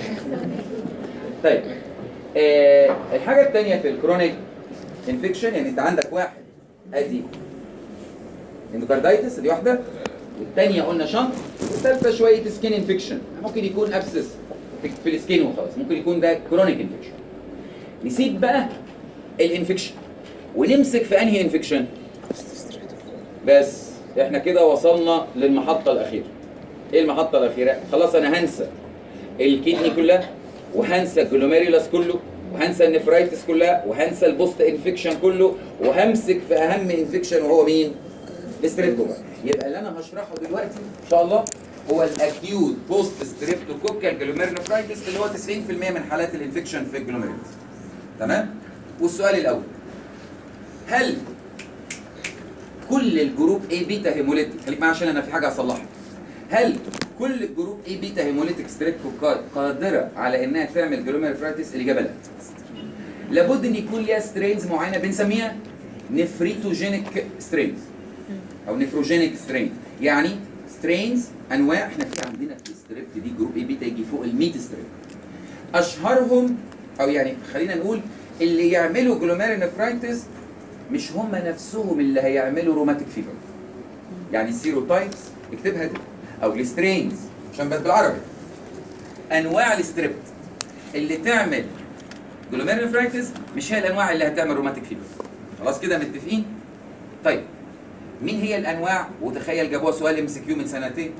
طيب آه الحاجه الثانيه في الكرونيك انفكشن يعني انت عندك واحد ادي اندوكاردايتس دي واحده والثانيه قلنا شنط والثالثه شويه سكين انفكشن ممكن يكون ابسس في, في السكين وخلاص ممكن يكون ده كرونيك انفكشن نسيب بقى الانفكشن ونمسك في انهي انفكشن بس احنا كده وصلنا للمحطه الاخيره ايه المحطه الاخيره خلاص انا هنسى الكدني كلها وهنسى الجلوميريولاس كله وهنسى النفرايتس كلها وهنسى البوست انفكشن كله وهمسك في اهم انفكشن وهو مين الستريبتوكوكال يبقى اللي انا هشرحه دلوقتي ان شاء الله هو الاكيوت بوست ستريبتوكوكال جلوميرينفرايتس اللي هو 90% من حالات الانفكشن في الجلوميريولاس تمام والسؤال الاول هل كل الجروب اي بيتا هيموليتيك خليك معايا عشان انا في حاجه هصلحها هل كل الجروب اي بيتا هيموليتيك ستريبتوكوكال قادره على انها تعمل جلوميرينفرايتس الاجابه لا لابد ان يكون ليها سترينز معينه بنسميها نفريتوجينيك سترينز او نفروجينيك سترين يعني سترينز انواع احنا في عندنا في الستريبت دي جروب اي بيتا يجي فوق ال 100 سترين اشهرهم او يعني خلينا نقول اللي يعملوا جلوميرينفرايتس مش هم نفسهم اللي هيعملوا روماتيك فيفر يعني السيروتايبس اكتبها دي او السترينز عشان بس بالعربي انواع الستريبت اللي تعمل جلوميرينفرايتس مش هي الانواع اللي هتعمل روماتيك فيفر خلاص كده متفقين طيب مين هي الانواع وتخيل جابوها سؤال ام سي كيو من سنتين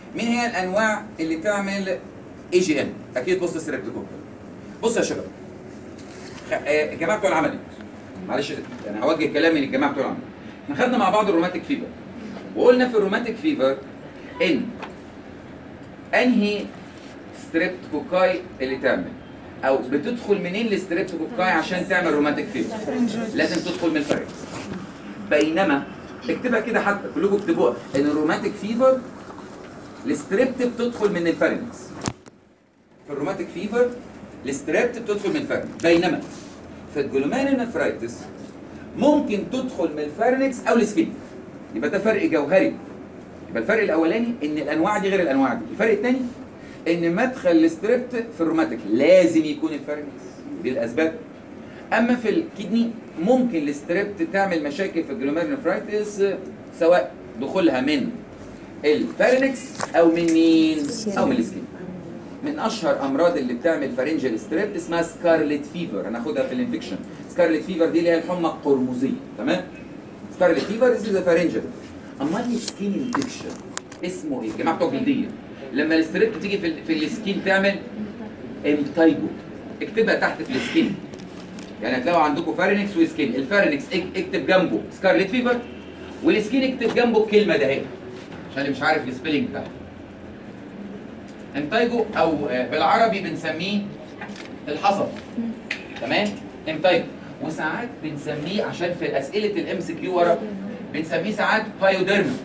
مين هي الانواع اللي تعمل اي جي ام اكيد بص ستريبتوكوكل بص يا شباب خ- آه، الجماعه بتوع العملي معلش انا هوجه كلامي للجماعه بتوع العملي احنا خدنا مع بعض الروماتيك فيفر وقلنا في الروماتيك فيفر ان انهي ستريبتوكوكاي اللي تعمل او بتدخل منين الستريبتوكوكاي عشان تعمل روماتيك فيفر لازم تدخل من الفرنكس بينما اكتبها كده حتى كلكم اكتبوها ان الروماتيك فيفر الستريبت بتدخل من الفرنكس في الروماتيك فيفر الستريبت بتدخل من الفرنكس بينما في الجلوميرونيفرايتس ممكن تدخل من الفرنكس او السكين يبقى ده فرق جوهري يبقى الفرق الاولاني ان الانواع دي غير الانواع دي الفرق الثاني ان مدخل الستريبت في الروماتيك لازم يكون الفرنكس دي الاسباب اما في الكدني ممكن الستريبت تعمل مشاكل في الجلوميرونيفرايتس سواء دخولها من الفارنكس او من مين او من السكين من اشهر امراض اللي بتعمل فارنجال ستريب اسمها سكارلت فيفر هناخدها في الانفكشن سكارلت فيفر دي اللي هي الحمى القرمزيه تمام سكارلت فيفر از فارنجال امال السكين انفكشن اسمه ايه جماعه بتوع جلديه لما الستريب تيجي في ال- في السكين تعمل امتايجو اكتبها تحت في السكين يعني هتلاقوا عندكم فارنكس وسكين الفارنكس اك- اكتب جنبه سكارلت فيفر والسكين اكتب جنبه الكلمه ده اهي عشان اللي مش عارف السبيلنج بتاعها انتايجو او آه، بالعربي بنسميه الحصب تمام انتايجو وساعات بنسميه عشان في اسئله الام سي كيو ورا بنسميه ساعات بايوديرم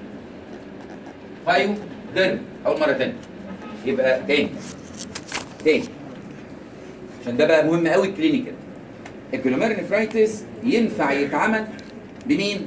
بايوديرم اول مره تانية يبقى تاني تاني عشان ده بقى مهم قوي كلينيكال الجلوميرونيفرايتس ينفع يتعمل بمين؟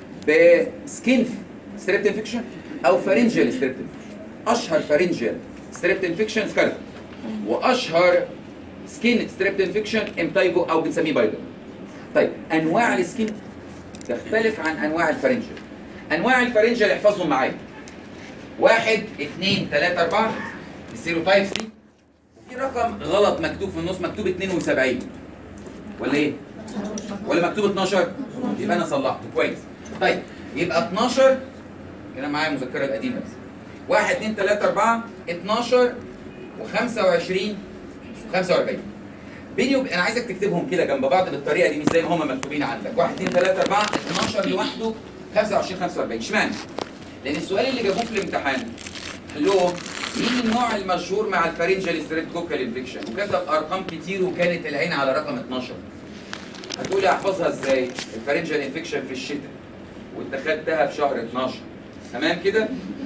بسكين ستريبت انفكشن او فارنجيال ستريبت انفكشن اشهر فارنجيال ستريبت انفكشن سكارت واشهر سكين ستريبت انفكشن امتايجو او بنسميه بايدر طيب انواع السكين تختلف عن انواع الفارنجيال انواع الفارنجيال احفظهم معايا واحد اثنين ثلاثة أربعة السيروتايبس دي في رقم غلط مكتوب في النص مكتوب 72 ولا ايه؟ ولا مكتوب 12 يبقى انا صلحته كويس طيب يبقى 12 كده معايا المذكره القديمه بس 1 2 3 4 12 و25 و45 بيني وب... انا عايزك تكتبهم كده جنب بعض بالطريقه دي مش زي ما هم مكتوبين عندك 1 2 3 4 12 لوحده 25 45 اشمعنى؟ لان السؤال اللي جابوه في الامتحان قال لهم مين النوع المشهور مع الفارنجال ستريبتوكوكال انفكشن وكتب ارقام كتير وكانت العين على رقم 12 هتقولي احفظها ازاي الفارنجال انفكشن في الشتاء وانت خدتها في شهر 12 تمام كده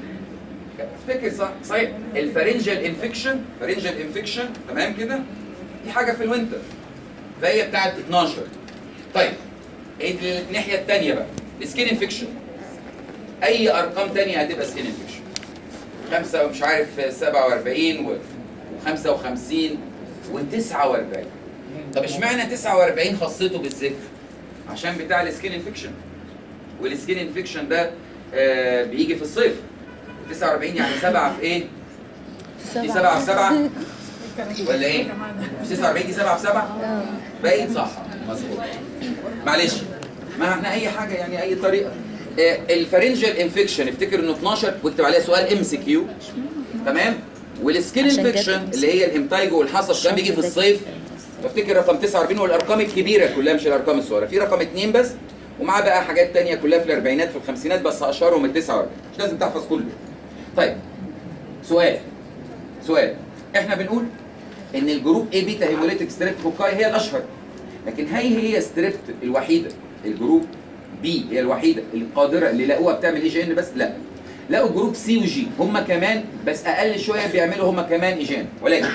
افتكر صح صحيح الفارنجال انفكشن فارنجال انفكشن تمام كده دي حاجه في الوينتر فهي بتاعت 12 طيب الناحيه الثانيه بقى السكين انفكشن اي ارقام تانية هتبقى سكين انفكشن خمسة ومش عارف 47 و 55 و 49 طب اشمعنى 49 خاصته بالذكر؟ عشان بتاع السكين انفكشن والسكين انفكشن ده آه بيجي في الصيف 49 يعني سبعة في ايه؟ دي سبعة في سبعة ولا ايه؟ مش 49 دي سبعة في سبعة؟ باين صح مظبوط معلش ما احنا اي حاجة يعني اي طريقة آه، الفارنجال انفكشن افتكر انه 12 واكتب عليها سؤال ام سي كيو تمام والسكين عشان انفكشن جت اللي هي الامتايجو والحصب كان بيجي في الصيف بفتكر رقم 49 والارقام الكبيره كلها مش الارقام الصغيره في رقم اثنين بس ومعاه بقى حاجات تانية كلها في الاربعينات في الخمسينات بس اشهرهم ال 49 مش لازم تحفظ كله طيب سؤال سؤال احنا بنقول ان الجروب اي بيتا هيموليتيك ستريبت كوكاي هي الاشهر لكن هي هي ستريبت الوحيده الجروب بي هي الوحيده القادره اللي لقوها بتعمل اي جي ان بس لا لقوا جروب سي وجي هم كمان بس اقل شويه بيعملوا هم كمان اي جي ان ولكن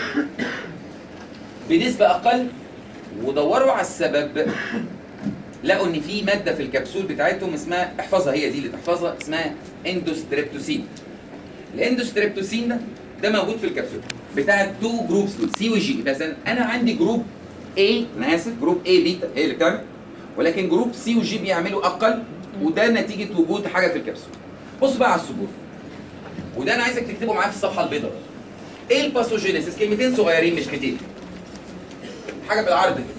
بنسبه اقل ودوروا على السبب لقوا ان في ماده في الكبسول بتاعتهم اسمها احفظها هي دي اللي تحفظها اسمها اندوستريبتوسين الاندوستريبتوسين ده ده موجود في الكبسول بتاع التو جروبس دول سي وجي بس انا عندي جروب اي انا اسف جروب اي بيتا هي اللي بتعمل ولكن جروب سي وجي بيعملوا اقل وده نتيجه وجود حاجه في الكبسول بص بقى على السبور وده انا عايزك تكتبه معايا في الصفحه البيضاء ايه الباثوجينيسيس كلمتين صغيرين مش كتير حاجه بالعرض كده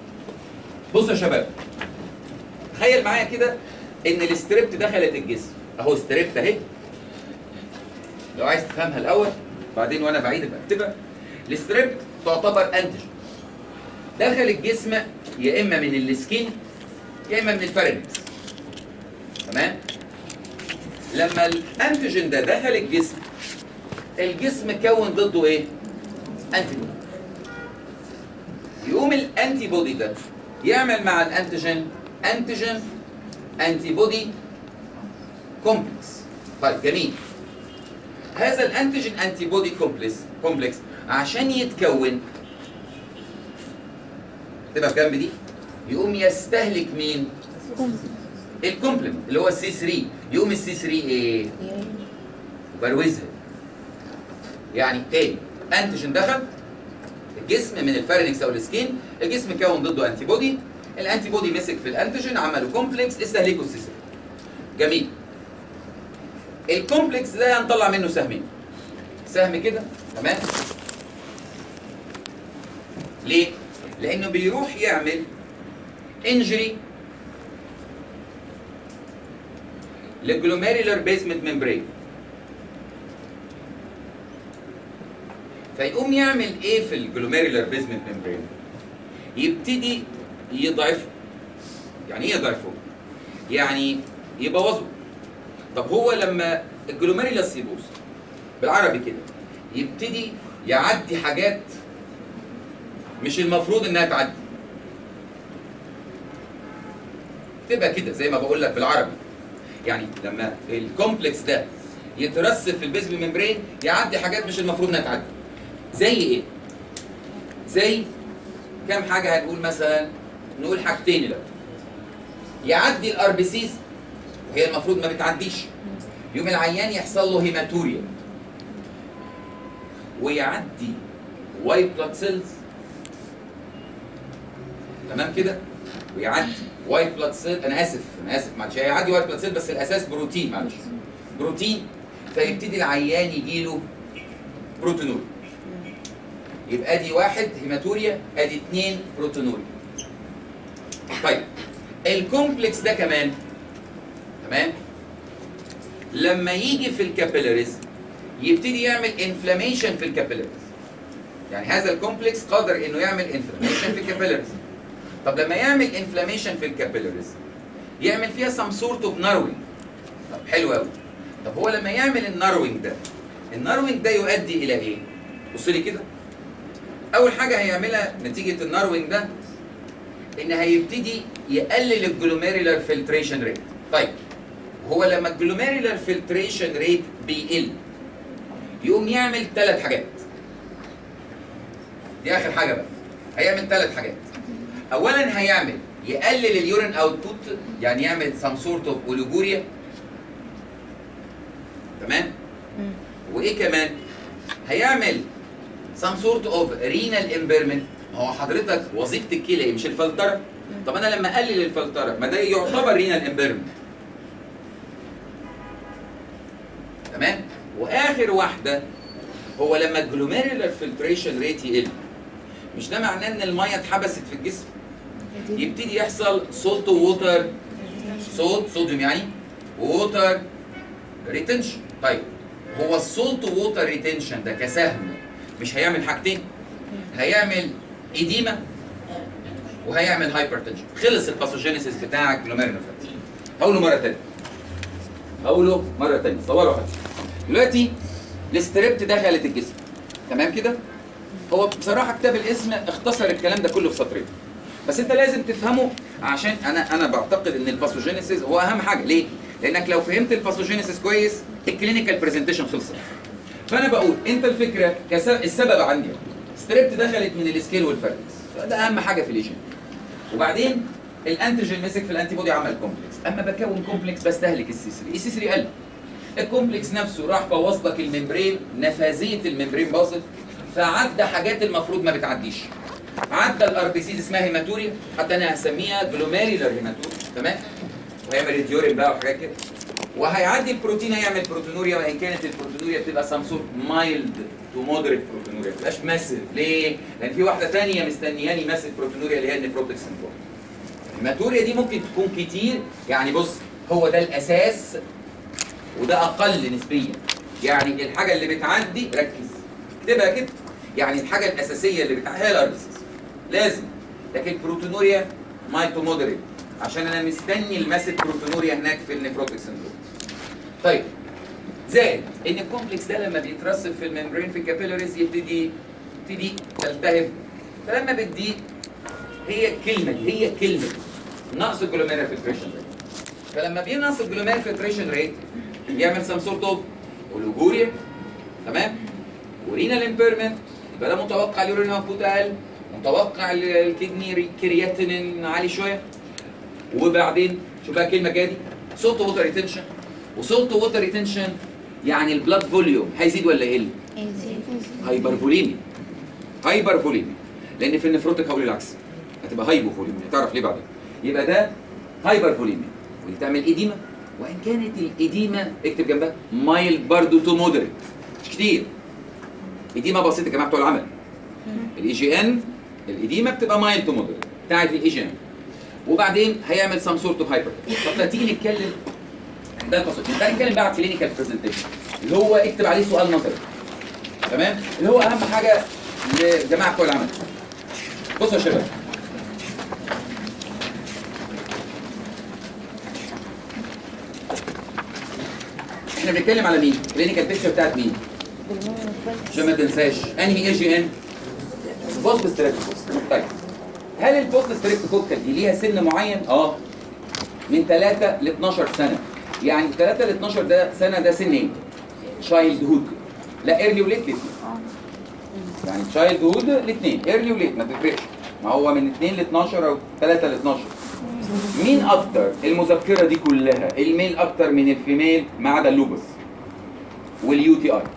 بص يا شباب تخيل معايا كده ان الستريبت دخلت الجسم اهو ستريب اهي لو عايز تفهمها الاول بعدين وانا بعيد ابقى اكتبها الستريب تعتبر انتيجين دخل الجسم يا اما من السكين يا اما من الفارنكس تمام لما الانتيجين ده دخل الجسم الجسم كون ضده ايه انتي بودي يقوم الانتي بودي ده يعمل مع الانتيجين انتيجين انتي بودي كومبلكس طيب جميل هذا الانتيجين انتي بودي كومبلكس كومبلكس عشان يتكون تبقى في جنب دي يقوم يستهلك مين الكومبلمنت اللي هو السي 3 يقوم السي 3 ايه بروزها يعني تاني انتيجين دخل الجسم من الفارنكس او السكين الجسم كون ضده انتي بودي الانتي بودي مسك في الانتيجين عملوا كومبلكس استهلكوا السي 3 جميل الكومبلكس ده هنطلع منه سهمين سهم كده تمام ليه؟ لانه بيروح يعمل انجري للجلوميريلر بيزمنت ممبرين فيقوم يعمل ايه في الجلوميريلر بيزمنت ممبرين يبتدي يضعفه يعني ايه يضعفه يعني يبوظه طب هو لما الجلوميريلاس يبوظ بالعربي كده يبتدي يعدي حاجات مش المفروض انها تعدي تبقى كده زي ما بقول لك بالعربي يعني لما الكومبلكس ده يترسب في البيزم ممبرين يعدي حاجات مش المفروض انها تعدي زي ايه زي كام حاجه هنقول مثلا نقول حاجتين دلوقتي يعدي الار بي سيز وهي المفروض ما بتعديش يوم العيان يحصل له هيماتوريا ويعدي وايت بلاد سيلز تمام كده ويعدي وايت بلاد سيل انا اسف انا اسف معلش هيعدي وايت بلاد سيل بس الاساس بروتين معلش بروتين فيبتدي العيان يجي له بروتينوريا يبقى ادي واحد هيماتوريا ادي اثنين بروتينوريا طيب الكومبلكس ده كمان تمام لما يجي في الكابيلاريز يبتدي يعمل انفلاميشن في الكابيلاريز يعني هذا الكومبلكس قادر انه يعمل انفلاميشن في الكابيلاريز طب لما يعمل انفلاميشن في الكابيلاريز يعمل فيها سم سورت اوف ناروينج طب حلو قوي طب هو لما يعمل الناروينج ده الناروينج ده يؤدي الى ايه بص لي كده اول حاجه هيعملها نتيجه الناروينج ده ان هيبتدي يقلل الجلوميريلر فلتريشن ريت طيب هو لما الجلوميريلر فلتريشن ريت بيقل يقوم يعمل ثلاث حاجات دي اخر حاجه بقى هيعمل ثلاث حاجات اولا هيعمل يقلل اليورين اوتبوت يعني يعمل سم سورت اوف اوليجوريا تمام وايه كمان هيعمل سم سورت اوف رينال امبيرمنت هو حضرتك وظيفه الكلى ايه مش الفلتره طب انا لما اقلل الفلتره ما ده يعتبر رينال امبيرمنت تمام واخر واحده هو لما الجلوميريلر فلتريشن ريت يقل مش ده معناه ان الميه اتحبست في الجسم يبتدي يحصل سولت ووتر صوت صوديوم يعني ووتر ريتنشن طيب هو السولت ووتر ريتنشن ده كسهم مش هيعمل حاجتين هيعمل ايديما وهيعمل هايبرتنشن خلص الباثوجينيسيس بتاع الجلوميريلر فلتريشن هقوله مره ثانيه هقوله مره ثانيه صوروا حاجه دلوقتي الاستريبت دخلت الجسم تمام كده هو بصراحه كتاب الاسم اختصر الكلام ده كله في سطرين بس انت لازم تفهمه عشان انا انا بعتقد ان الباثوجينيسيس هو اهم حاجه ليه لانك لو فهمت الباثوجينيسيس كويس الكلينيكال برزنتيشن خلصت فانا بقول انت الفكره كس... السبب عندي ستريبت دخلت من السكيل والفرنكس ده اهم حاجه في الليجن وبعدين الانتيجين مسك في الانتي بودي عمل كومبلكس اما بكون كومبلكس بستهلك السي 3 السي 3 قل الكومبلكس نفسه راح بوظ لك الممبرين نفاذيه الممبرين باظت فعدى حاجات المفروض ما بتعديش عدى الار بي سيز اسمها هيماتوريا حتى انا هسميها جلوميريلر هيماتوريا تمام وهيعمل ريديورين بقى وحاجات كده وهيعدي البروتين هيعمل بروتينوريا وان كانت البروتينوريا بتبقى سامسونج مايلد تو مودريت بروتينوريا ما تبقاش ماسف ليه؟ لان في واحده ثانيه مستنياني ماسف بروتينوريا اللي هي النيفروتيك سندروم الهيماتوريا دي ممكن تكون كتير يعني بص هو ده الاساس وده اقل نسبيا يعني الحاجه اللي بتعدي ركز اكتبها كده يعني الحاجه الاساسيه اللي بتعدي هي الاربسس لازم لكن بروتونوريا مايتو مودريت عشان انا مستني الماسك بروتونوريا هناك في النيفروتيك سندروم طيب زائد ان الكومبلكس ده لما بيترسب في الممبرين في الكابيلاريز يبتدي تبتدي تلتهب فلما بتضيق هي كلمه هي كلمه نقص الجلوميرا فلتريشن ريت فلما بينقص الجلوميرا فلتريشن ريت بيعمل سم سورت اوف اولوجوريا تمام ورينال امبيرمنت يبقى ده متوقع اليورين اوتبوت اقل متوقع الكدني كرياتينين عالي شويه وبعدين شوف بقى كلمه جايه دي سولت ووتر ريتنشن وسولت ووتر ريتنشن يعني البلاد فوليوم هيزيد ولا يقل؟ هايبر فوليمي هايبر فوليمي لان في النفروتك هقول العكس هتبقى هايبو فوليمي هتعرف ليه بعدين يبقى ده هايبر فوليمي ودي تعمل ايديما وان كانت الايديما اكتب جنبها مايلد برضو تو مودريت مش كتير ايديما بسيطه يا جماعه بتوع العمل الاي جي ان الايديما بتبقى مايلد تو مودريت بتاعت الاي جي ان وبعدين هيعمل سام سورت اوف هايبر طب لا تيجي نتكلم ده البسيط تعالى نتكلم بقى على كلينيكال برزنتيشن اللي هو اكتب عليه سؤال نظري تمام اللي هو اهم حاجه لجماعه بتوع العمل بصوا يا شباب احنا بنتكلم على مين؟ كلينيكال بيكتشر بتاعت مين؟ عشان ما تنساش انهي اي جي ان؟ بوست ستريبتوكوكس طيب هل البوست ستريبتوكوكال دي ليها سن معين؟ اه من 3 ل 12 سنه يعني 3 ل 12 ده سنه ده سن ايه؟ تشايلد هود لا ايرلي وليت الاثنين يعني تشايلد هود الاثنين ايرلي وليت ما تفرقش ما هو من 2 ل 12 او 3 ل 12 مين اكتر المذكره دي كلها الميل اكتر من الفيميل ما عدا اللوبس واليو تي اي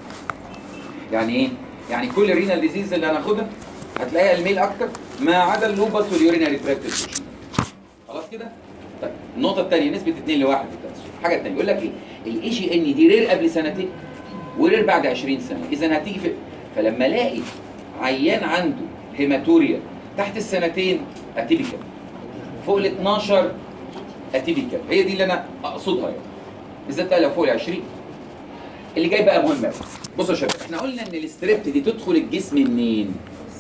يعني ايه يعني كل الرينال ديزيز اللي هناخدها هتلاقيها الميل اكتر ما عدا اللوبس واليوريناري تراكت خلاص كده طيب النقطه الثانيه نسبه 2 ل 1 الحاجه الثانيه يقول لك ايه الاي جي ان دي رير قبل سنتين ورير بعد 20 سنه اذا هتيجي في فلما الاقي عيان عنده هيماتوريا تحت السنتين اتيبيكال فوق ال 12 اتيبيكال هي دي اللي انا اقصدها يعني بالذات بقى لو فوق ال 20 اللي جاي بقى مهم قوي بصوا يا شباب احنا قلنا ان الاستريبت دي تدخل الجسم منين؟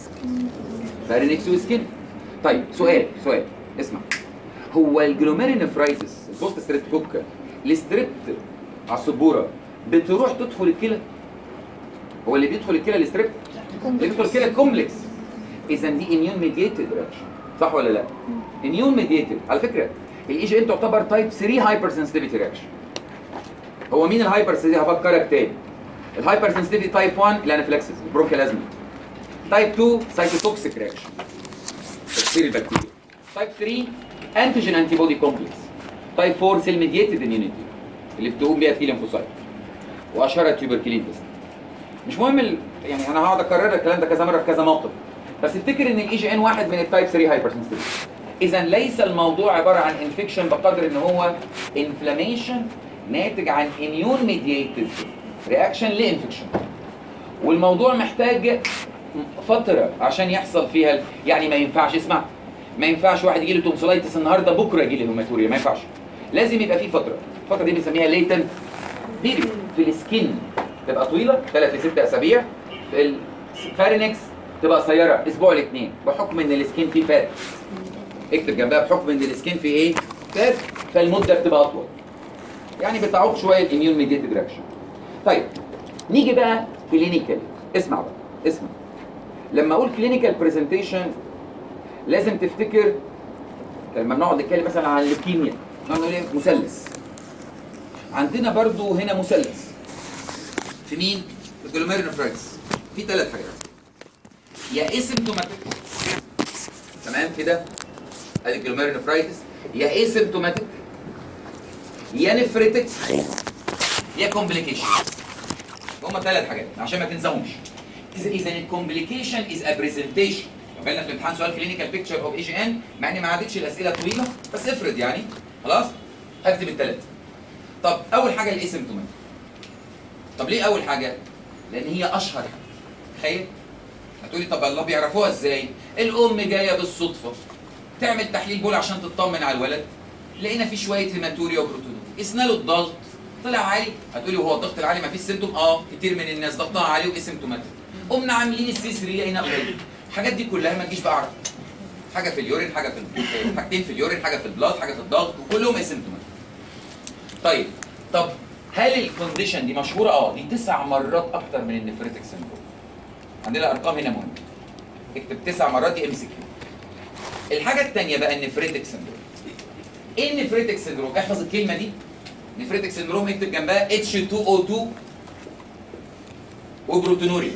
فارينكس وسكين طيب سؤال سؤال اسمع هو الجلوميرينفرايتس البوست ستريبتوكوكا الاستريبت على السبوره بتروح تدخل الكلى هو اللي بيدخل الكلى الاستريبت اللي بيدخل الكلى الكومبلكس اذا دي اميون ميديتد رياكشن صح ولا لا؟ اميون ميديتد على فكره الاي جي ان تعتبر تايب 3 هايبر سنسيتيفيتي رياكشن هو مين الهايبر سنسيتيفيتي هفكرك تاني الهايبر سنسيتيفيتي تايب 1 الانافلاكسس البرونكيال ازمه تايب 2 سايتوتوكسيك رياكشن تكسير البكتيريا تايب 3 انتيجين انتي بودي كومبلكس تايب 4 سيل ميديتد اميونيتي اللي بتقوم بيها في ليمفوسايت واشهرها التيوبركلين تيست مش مهم ال... يعني انا هقعد اكرر الكلام ده كذا مره في كذا موقف بس افتكر ان الاي جي ان واحد من التايب 3 هايبر سنسيتيفيتي اذا ليس الموضوع عباره عن انفكشن بقدر ان هو انفلاميشن ناتج عن اميون ميديتد رياكشن لانفكشن والموضوع محتاج فتره عشان يحصل فيها ال- يعني ما ينفعش اسمع ما ينفعش واحد يجي له تومسولايتس النهارده بكره يجي له هيماتوريا ما ينفعش لازم يبقى في فتره الفتره دي بنسميها ليتنت بيريود في السكين تبقى طويله 3 ل 6 اسابيع في الفارينكس تبقى قصيره اسبوع لاثنين بحكم ان السكين فيه فات اكتب جنبها بحكم ان السكين فيه ايه؟ فات فالمده بتبقى اطول يعني بتعوق شويه الاميون ميديتد رياكشن طيب نيجي بقى كلينيكال اسمع بقى اسمع لما اقول كلينيكال برزنتيشن لازم تفتكر لما بنقعد نتكلم مثلا عن الليكيميا نقعد نقول ايه مثلث عندنا برضو هنا مثلث في مين؟ في الجلوميرونفرايتس في ثلاث حاجات يا اسيمتوماتيك تمام كده ادي الجلوميرونفرايتس يا اسيمتوماتيك يا نفريتك يا كومبليكيشن هما ثلاث حاجات عشان ما تنساهمش اذا اذا الكومبليكيشن از ا برزنتيشن قابلنا في الامتحان سؤال كلينيكال بيكتشر اوف اي جي ان مع ان ما عادتش الاسئله طويله بس افرض يعني خلاص هكتب الثلاثه طب اول حاجه الاسيمتوماتيك طب ليه اول حاجه لان هي اشهر تخيل هتقولي طب الله بيعرفوها ازاي الام جايه بالصدفه تعمل تحليل بول عشان تطمن على الولد لقينا فيه شويه هيماتوريا وبروتونوريا قسنا له الضغط طلع عالي هتقولي هو الضغط العالي ما فيش سيمتوم اه كتير من الناس ضغطها عالي واسيمتوماتيك قمنا عاملين السي 3 لقينا قليل الحاجات دي كلها ما تجيش باعرف حاجه في اليورين حاجه في ال- حاجتين في اليورين حاجه في البلاد حاجه في الضغط وكلهم اسيمتوماتيك طيب طب هل الكونديشن دي مشهوره اه دي تسع مرات اكتر من النفريتك سيندروم عندنا ارقام هنا مهمه اكتب تسع مرات دي ام سي كيو الحاجه الثانيه بقى النفريتك سيندروم ايه النفريتك سيندروم احفظ الكلمه دي نفريتك سيندروم اكتب جنبها H2O2 وبروتونوريا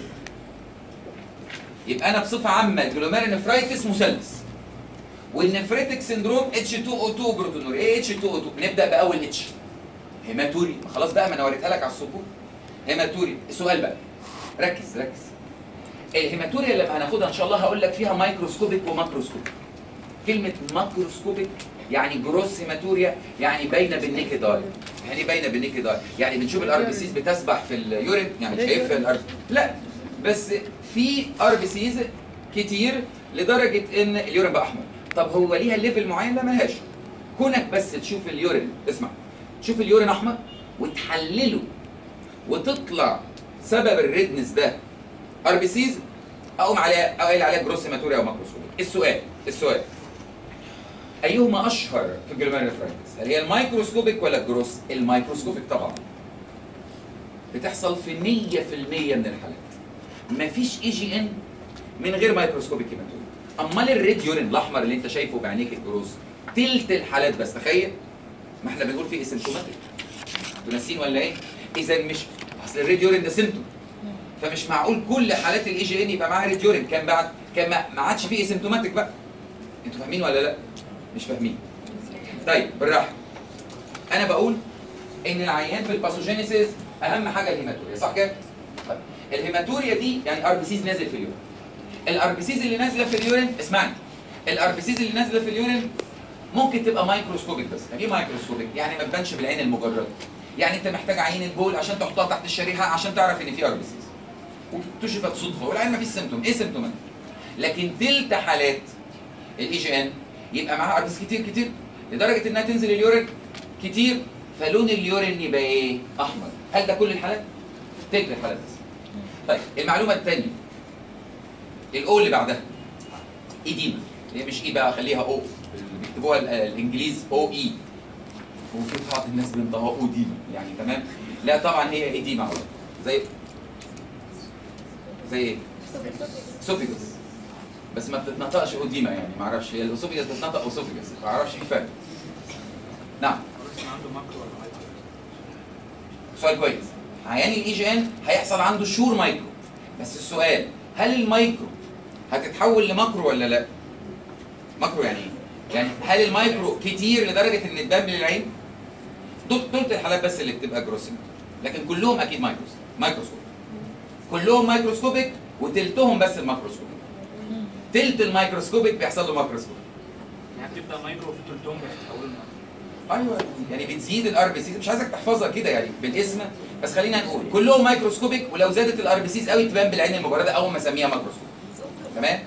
يبقى انا بصفه عامه الجلوميري نفرايتس مثلث والنفريتك سيندروم H2O2 وبروتونوريا ايه H2O2 نبدا باول اتش هيماتوري ما خلاص بقى ما انا وريتها لك على السطور هيماتوري السؤال بقى ركز ركز الهيماتوريا لما هناخدها ان شاء الله هقول لك فيها مايكروسكوبيك وماكروسكوبيك كلمه ماكروسكوبيك يعني جروس هيماتوريا يعني باينه بالنيكد اي يعني إيه باينه بالنيكد اي يعني بنشوف الار بي سيز بتسبح في اليورين يعني شايفها الار لا بس في ار بي سيز كتير لدرجه ان اليورين بقى احمر طب هو ليها ليفل معين لا ملهاش كونك بس تشوف اليورين اسمع تشوف اليورين احمر وتحلله وتطلع سبب الريدنس ده ار بي سيز اقوم عليها قايل عليها جروس هيماتوريا او ماكروسكوبيك السؤال السؤال ايهما اشهر في الجلوميرولار نفرايتس هل هي الميكروسكوبيك ولا الجروس الميكروسكوبيك طبعا بتحصل في 100% من الحالات مفيش اي جي ان من غير مايكروسكوبيك هيماتوريا امال الريد يورين الاحمر اللي انت شايفه بعينيك الجروس تلت الحالات بس تخيل ما احنا بنقول فيه اسيمتوماتيك انتوا ناسين ولا ايه اذا مش اصل الريد يورين ده سيمتوم فمش معقول كل حالات الاي جي ان يبقى معاها ريد يورين كان بعد كان ما ما عادش فيه اسيمتوماتيك بقى انتوا فاهمين ولا لا مش فاهمين طيب بالراحه انا بقول ان العيان في الباثوجينيسيس اهم حاجه الهيماتوريا صح كده طيب الهيماتوريا دي يعني ار بي سيز نازل في اليورين الار بي سيز اللي نازله في اليورين اسمعني الار بي سيز اللي نازله في اليورين ممكن تبقى مايكروسكوبيك بس يعني ايه مايكروسكوبيك يعني ما تبانش بالعين المجرده يعني انت محتاج عينه بول عشان تحطها تحت الشريحه عشان تعرف ان في ار بي سيز واكتشفت صدفه والعين ما فيش سيمتوم ايه سيمتومات لكن تلت حالات الاي جي ان يبقى معاها اربس كتير كتير لدرجه انها تنزل اليورين كتير فلون اليورين يبقى ايه؟ احمر هل ده كل الحالات؟ تلت الحالات بس طيب المعلومه الثانيه الاو اللي بعدها ايديما هي مش اي بقى خليها او بيكتبوها ال- الانجليز او اي وفي بعض الناس بينطقوها او ديما يعني تمام لا طبعا هي ايديما على طول. زي زي ايه؟ سوفيجس بس ما بتتنطقش اوديما يعني ما اعرفش هي الاسوفيجس بتتنطق اوسوفيجس ما اعرفش في فرق نعم عنده ماكرو ولا مايكرو؟ سؤال كويس عيان الاي جي ان هيحصل عنده شور مايكرو بس السؤال هل المايكرو هتتحول لماكرو ولا لا؟ ماكرو يعني ايه؟ يعني هل المايكرو كتير لدرجه ان تبان للعين؟ دول دول الحالات بس اللي بتبقى جروسيم لكن كلهم اكيد مايكروس مايكروسكوب كلهم مايكروسكوبيك وتلتهم بس الماكروسكوبيك تلت الميكروسكوبيك بيحصل له ماكروسكوب يعني بتبدا مايكرو في تلتهم بس تحول لماكرو ايوه يعني بتزيد الار بي سيز مش عايزك تحفظها كده يعني بالاسم بس خلينا نقول كلهم مايكروسكوبيك ولو زادت الار بي سيز قوي تبان بالعين المجرده اول ما اسميها ماكروسكوب تمام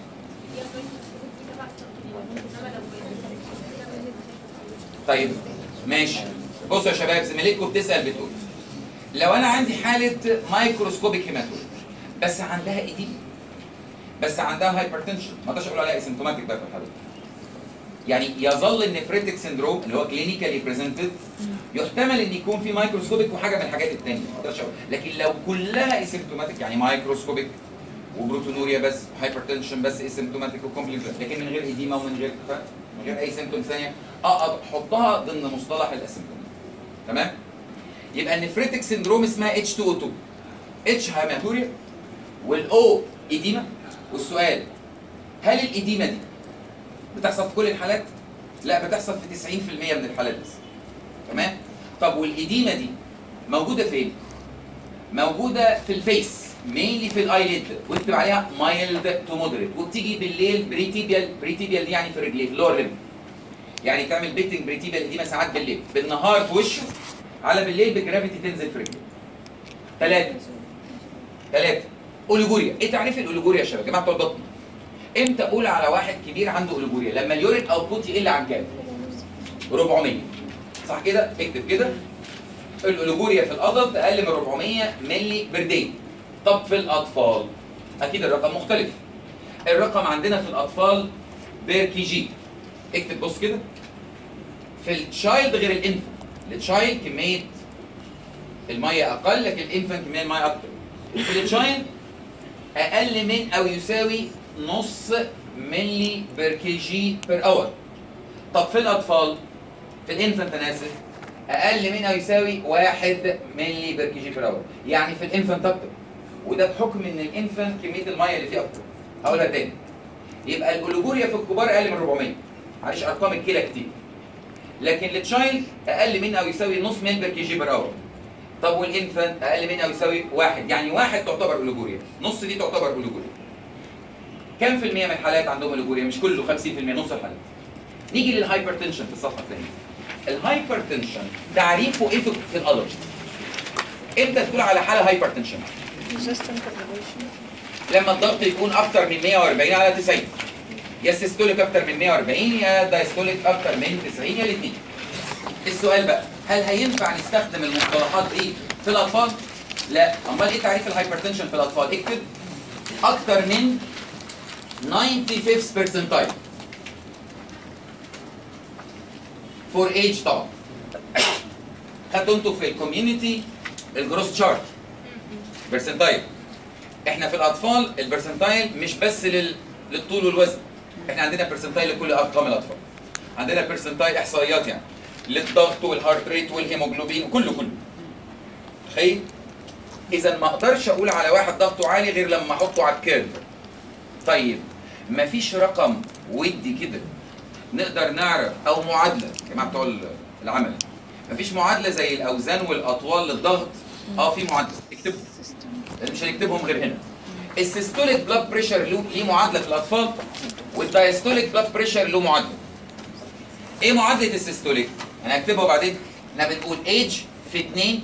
طيب ماشي بصوا يا شباب زميلتكم بتسال بتقول لو انا عندي حاله مايكروسكوبيك هيماتوري بس عندها ايديم بس عندها هايبرتنشن ما اقدرش اقول عليها اسيمتوماتيك بقى في الحاله دي يعني يظل النفريتك سندروم اللي هو كلينيكالي بريزنتد يحتمل ان يكون في مايكروسكوبيك وحاجه من الحاجات الثانيه ما اقدرش اقول لكن لو كلها اسيمتوماتيك يعني مايكروسكوبيك وبروتونوريا بس هايبرتنشن بس اسيمتوماتيك وكومبليت لكن من غير ايديما ومن غير من غير اي سيمتوم ثانيه اقدر احطها ضمن مصطلح الاسيمتوم تمام يبقى النفريتك سندروم اسمها H2O2 H هيماتوريا والاو ايديما والسؤال هل الايديما دي بتحصل في كل الحالات؟ لا بتحصل في 90% من الحالات بس. تمام؟ طب والايديما دي موجوده فين؟ موجوده في الفيس مينلي في الايليد واكتب عليها مايلد تو مودريت وبتيجي بالليل بريتيبيال بريتيبيال دي يعني في رجليه في اللور ليمب يعني تعمل بيتنج بريتيبيال ايديما ساعات بالليل بالنهار في وشه على بالليل بجرافيتي تنزل في رجليه. ثلاثه ثلاثه اوليجوريا ايه تعريف الاوليجوريا يا شباب؟ يا جماعه بتوع البطن امتى اقول على واحد كبير عنده اوليجوريا لما اليوريك اوتبوت يقل عن كام 400 صح كده اكتب كده الاوليجوريا في الادلت اقل من 400 ملي بير داي طب في الاطفال اكيد الرقم مختلف الرقم عندنا في الاطفال بير كي جي اكتب بص كده في التشايلد غير الانفنت التشايلد كميه الميه اقل لكن الانفنت كميه الميه اكتر في التشايلد اقل من او يساوي نص ملي بير كي جي بير اور طب في الاطفال في الانفنت انا اسف اقل من او يساوي 1 ملي بير كي جي بير اور يعني في الانفنت اكتر وده بحكم ان الانفنت كميه الميه اللي فيه اكتر هقولها تاني يبقى الاوليجوريا في الكبار اقل من 400 معلش ارقام الكلى كتير لكن التشايلد اقل من او يساوي نص ملي بير كي جي بير اور طب والانفنت اقل من او يساوي واحد يعني واحد تعتبر اوليجوريا نص دي تعتبر اوليجوريا كم في المية من الحالات عندهم اوليجوريا مش كله 50% نص الحالات نيجي للهايبرتنشن في الصفحه الثانيه الهايبرتنشن تعريفه ايه في في الالرج امتى تقول على حاله هايبرتنشن resistant elevation لما الضغط يكون اكتر من 140 على 90 يا سيستوليك اكتر من 140 يا دايستوليك اكتر من 90 يا الاثنين السؤال بقى هل هينفع نستخدم المصطلحات دي في الاطفال لا امال ايه تعريف الهايبرتنشن في الاطفال اكتب اكتر من 95 percentile فور ايج طبعا خدتوا انتوا في الكوميونتي الجروس شارت برسنتايل احنا في الاطفال البرسنتايل مش بس لل... للطول والوزن احنا عندنا برسنتايل لكل ارقام الاطفال عندنا برسنتايل احصائيات يعني للضغط والهارت ريت والهيموجلوبين وكله كله تخيل اذا ما اقدرش اقول على واحد ضغطه عالي غير لما احطه على الكيرف طيب مفيش رقم ودي كده نقدر نعرف او معادله يا جماعه بتوع العمل مفيش معادله زي الاوزان والاطوال للضغط اه في معادله اكتبوا مش هنكتبهم غير هنا السيستوليك بلاد بريشر له ليه معادله في الاطفال والدايستوليك بلاد بريشر له معادله ايه معادله السيستوليك انا هكتبها بعدين احنا بنقول ايج في 2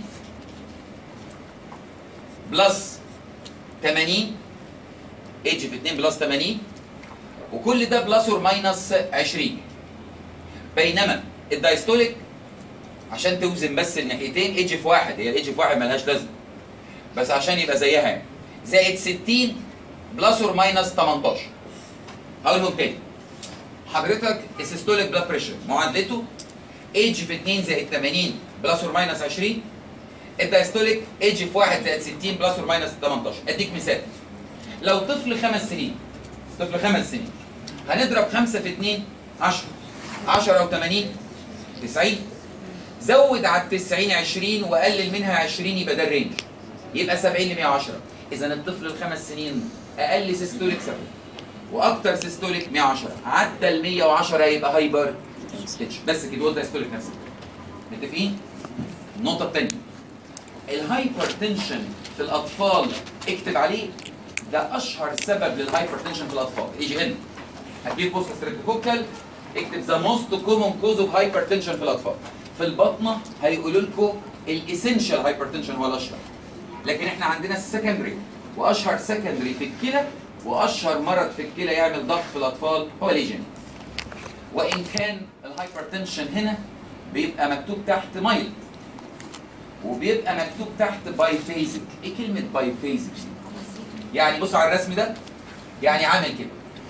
بلس 80 ايج في 2 بلس 80 وكل ده بلس اور ماينس 20 بينما الدايستوليك عشان توزن بس الناحيتين ايج في واحد هي الايج في واحد ملهاش لازمه بس عشان يبقى زيها يعني زائد 60 بلس اور ماينس 18 هقولهم تاني حضرتك السيستوليك بلاد بريشر معادلته ايج في 2 زائد 80 بلس اور ماينس 20 الدايستوليك ايج في 1 زائد 60 بلس اور ماينس 18 اديك مثال لو طفل خمس سنين طفل خمس سنين هنضرب 5 في 2 10 10 و80 90 زود على ال 90 20 وقلل منها 20 يبقى ده الرينج يبقى 70 ل 110 اذا الطفل الخمس سنين اقل سيستوليك 70 واكتر سيستوليك 110 عدى ال 110 يبقى هايبر تنشن بس كده قلت دايستوليك نفسك متفقين؟ النقطة الثانية الهايبر تنشن في الأطفال اكتب عليه ده أشهر سبب للهايبر تنشن في الأطفال اي جي ان هتجيب بوست ستريبتوكوكال اكتب ذا موست كومون كوز اوف هايبر تنشن في الأطفال في البطنة هيقولوا لكم الاسينشال هايبر تنشن هو الأشهر لكن احنا عندنا السكندري واشهر سكندري في الكلى واشهر مرض في الكلى يعمل ضغط في الاطفال هو ليجن وان كان الهايبرتنشن هنا بيبقى مكتوب تحت مايل وبيبقى مكتوب تحت باي فيزك ايه كلمه باي فيزك يعني بصوا على الرسم ده يعني عامل كده